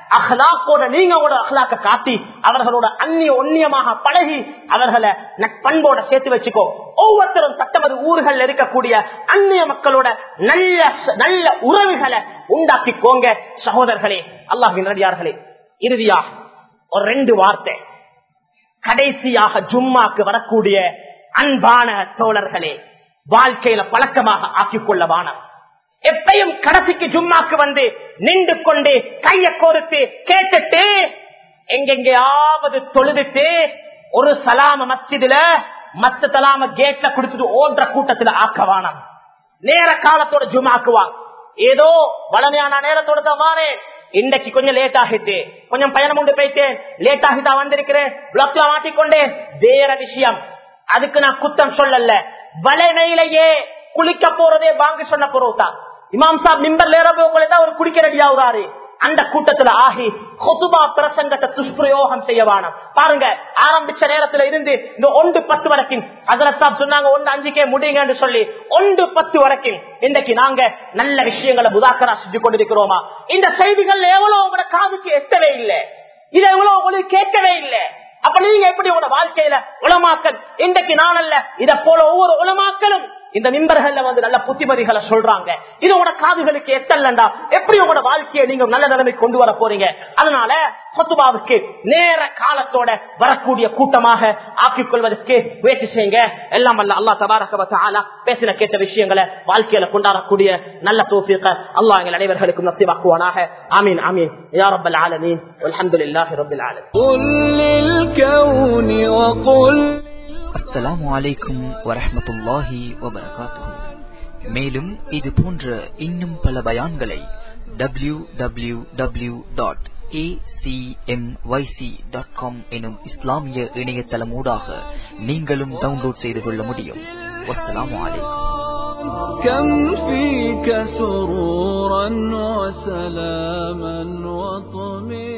அஹ்லாக்கோட நீங்க கூட அஹ்லாக்க காட்டி அவர்களோட அந்நிய ஒன்னியமாக பழகி அவர்களை நட்பண்போட சேர்த்து வச்சுக்கோ ஒவ்வொருத்தரும் தத்தமது ஊர்கள் இருக்கக்கூடிய அந்நிய மக்களோட நல்ல நல்ல உறவுகளை உண்டாக்கிக்கோங்க சகோதரர்களே அல்லாஹின் நடிகார்களே இறுதியா ஒரு ரெண்டு வார்த்தை கடைசியாக ஜும்மாக்கு வரக்கூடிய அன்பான தோழர்களே வாழ்க்கையில பழக்கமாக ஆக்கிக் கொள்ள வானம் எப்பையும் கடைசிக்கு ஜும்மாக்கு வந்து நின்று கொண்டு கைய கோர்த்து கேட்டுட்டு எங்கெங்கயாவது தொழுதுட்டு ஒரு சலாம மச்சிதுல மத்த தலாம கேட்ல குடிச்சிட்டு ஓன்ற கூட்டத்துல ஆக்கவானம் நேர காலத்தோட ஜும்மாக்குவாங்க ஏதோ வளமையான நேரத்தோட தான் வாரேன் இன்றைக்கு கொஞ்சம் லேட் ஆகிட்டு கொஞ்சம் பயணம் கொண்டு போயிட்டேன் லேட் ஆகிட்டா வந்திருக்கிறேன் பிளாக்ல மாட்டிக்கொண்டேன் வேற விஷயம் அதுக்கு நான் குத்தம் சொல்லல வளமையிலேயே குளிக்க போறதே வாங்க சொன்ன பொருள்தான் இமாம் சாப் மிம்பர் ஏறப்போங்களே தான் ஒரு குடிக்க ரெடி ஆகுறாரு அந்த கூட்டத்துல ஆகி கொத்துபா பிரசங்கத்தை துஷ்பிரயோகம் செய்யவானம் பாருங்க ஆரம்பிச்ச நேரத்துல இருந்து இந்த ஒன்று பத்து வரைக்கும் அதுல சாப் சொன்னாங்க ஒன்று அஞ்சுக்கே முடியுங்கன்னு சொல்லி ஒன்று பத்து வரைக்கும் இன்னைக்கு நாங்க நல்ல விஷயங்களை முதாக்கரா செஞ்சு கொண்டிருக்கிறோமா இந்த செய்திகள் எவ்வளவு உங்களோட காதுக்கு எட்டவே இல்லை இதை எவ்வளவு உங்களுக்கு கேட்கவே இல்லை அப்ப நீங்க எப்படி உங்களோட வாழ்க்கையில உலமாக்கல் இன்றைக்கு நான் அல்ல இதை போல ஒவ்வொரு உலமாக்களும் இந்த மிம்பர்கள்ல வந்து நல்ல புத்திமதிகளை சொல்றாங்க இது உங்களோட காதுகளுக்கு எத்தல்லண்டா எப்படி உங்களோட வாழ்க்கையை நீங்க நல்ல நிலைமை கொண்டு வர போறீங்க அதனால சொத்துபாவுக்கு நேர காலத்தோட வரக்கூடிய கூட்டமாக ஆக்கிக் கொள்வதற்கு முயற்சி செய்யுங்க எல்லாம் அல்ல அல்லா தபாரக பேசின கேட்ட விஷயங்களை வாழ்க்கையில கொண்டாடக்கூடிய நல்ல தோப்பியத்தை அல்லாஹ் எங்கள் அனைவர்களுக்கும் நசிவாக்குவானாக ஆமீன் ஆமீன் யா ரப்பல் ஆலமீன் அல்ஹம்துலில்லாஹி ரப்பில் ஆலமீன் قل للكون وقل அஸ்ஸலாமு அலைக்கும் வரஹ்மத்துல்லாஹி வபரகாத்துஹு மேலும் இது போன்ற இன்னும் பல பயான்களை W W W dot dot com எனும் இஸ்லாமிய இணையதளமூடாக நீங்களும் டவுன்லோட் செய்து கொள்ள முடியும் வஸ்ஸலாமு அலைக்கும் كم فيك سرورا وسلاما وطمئنا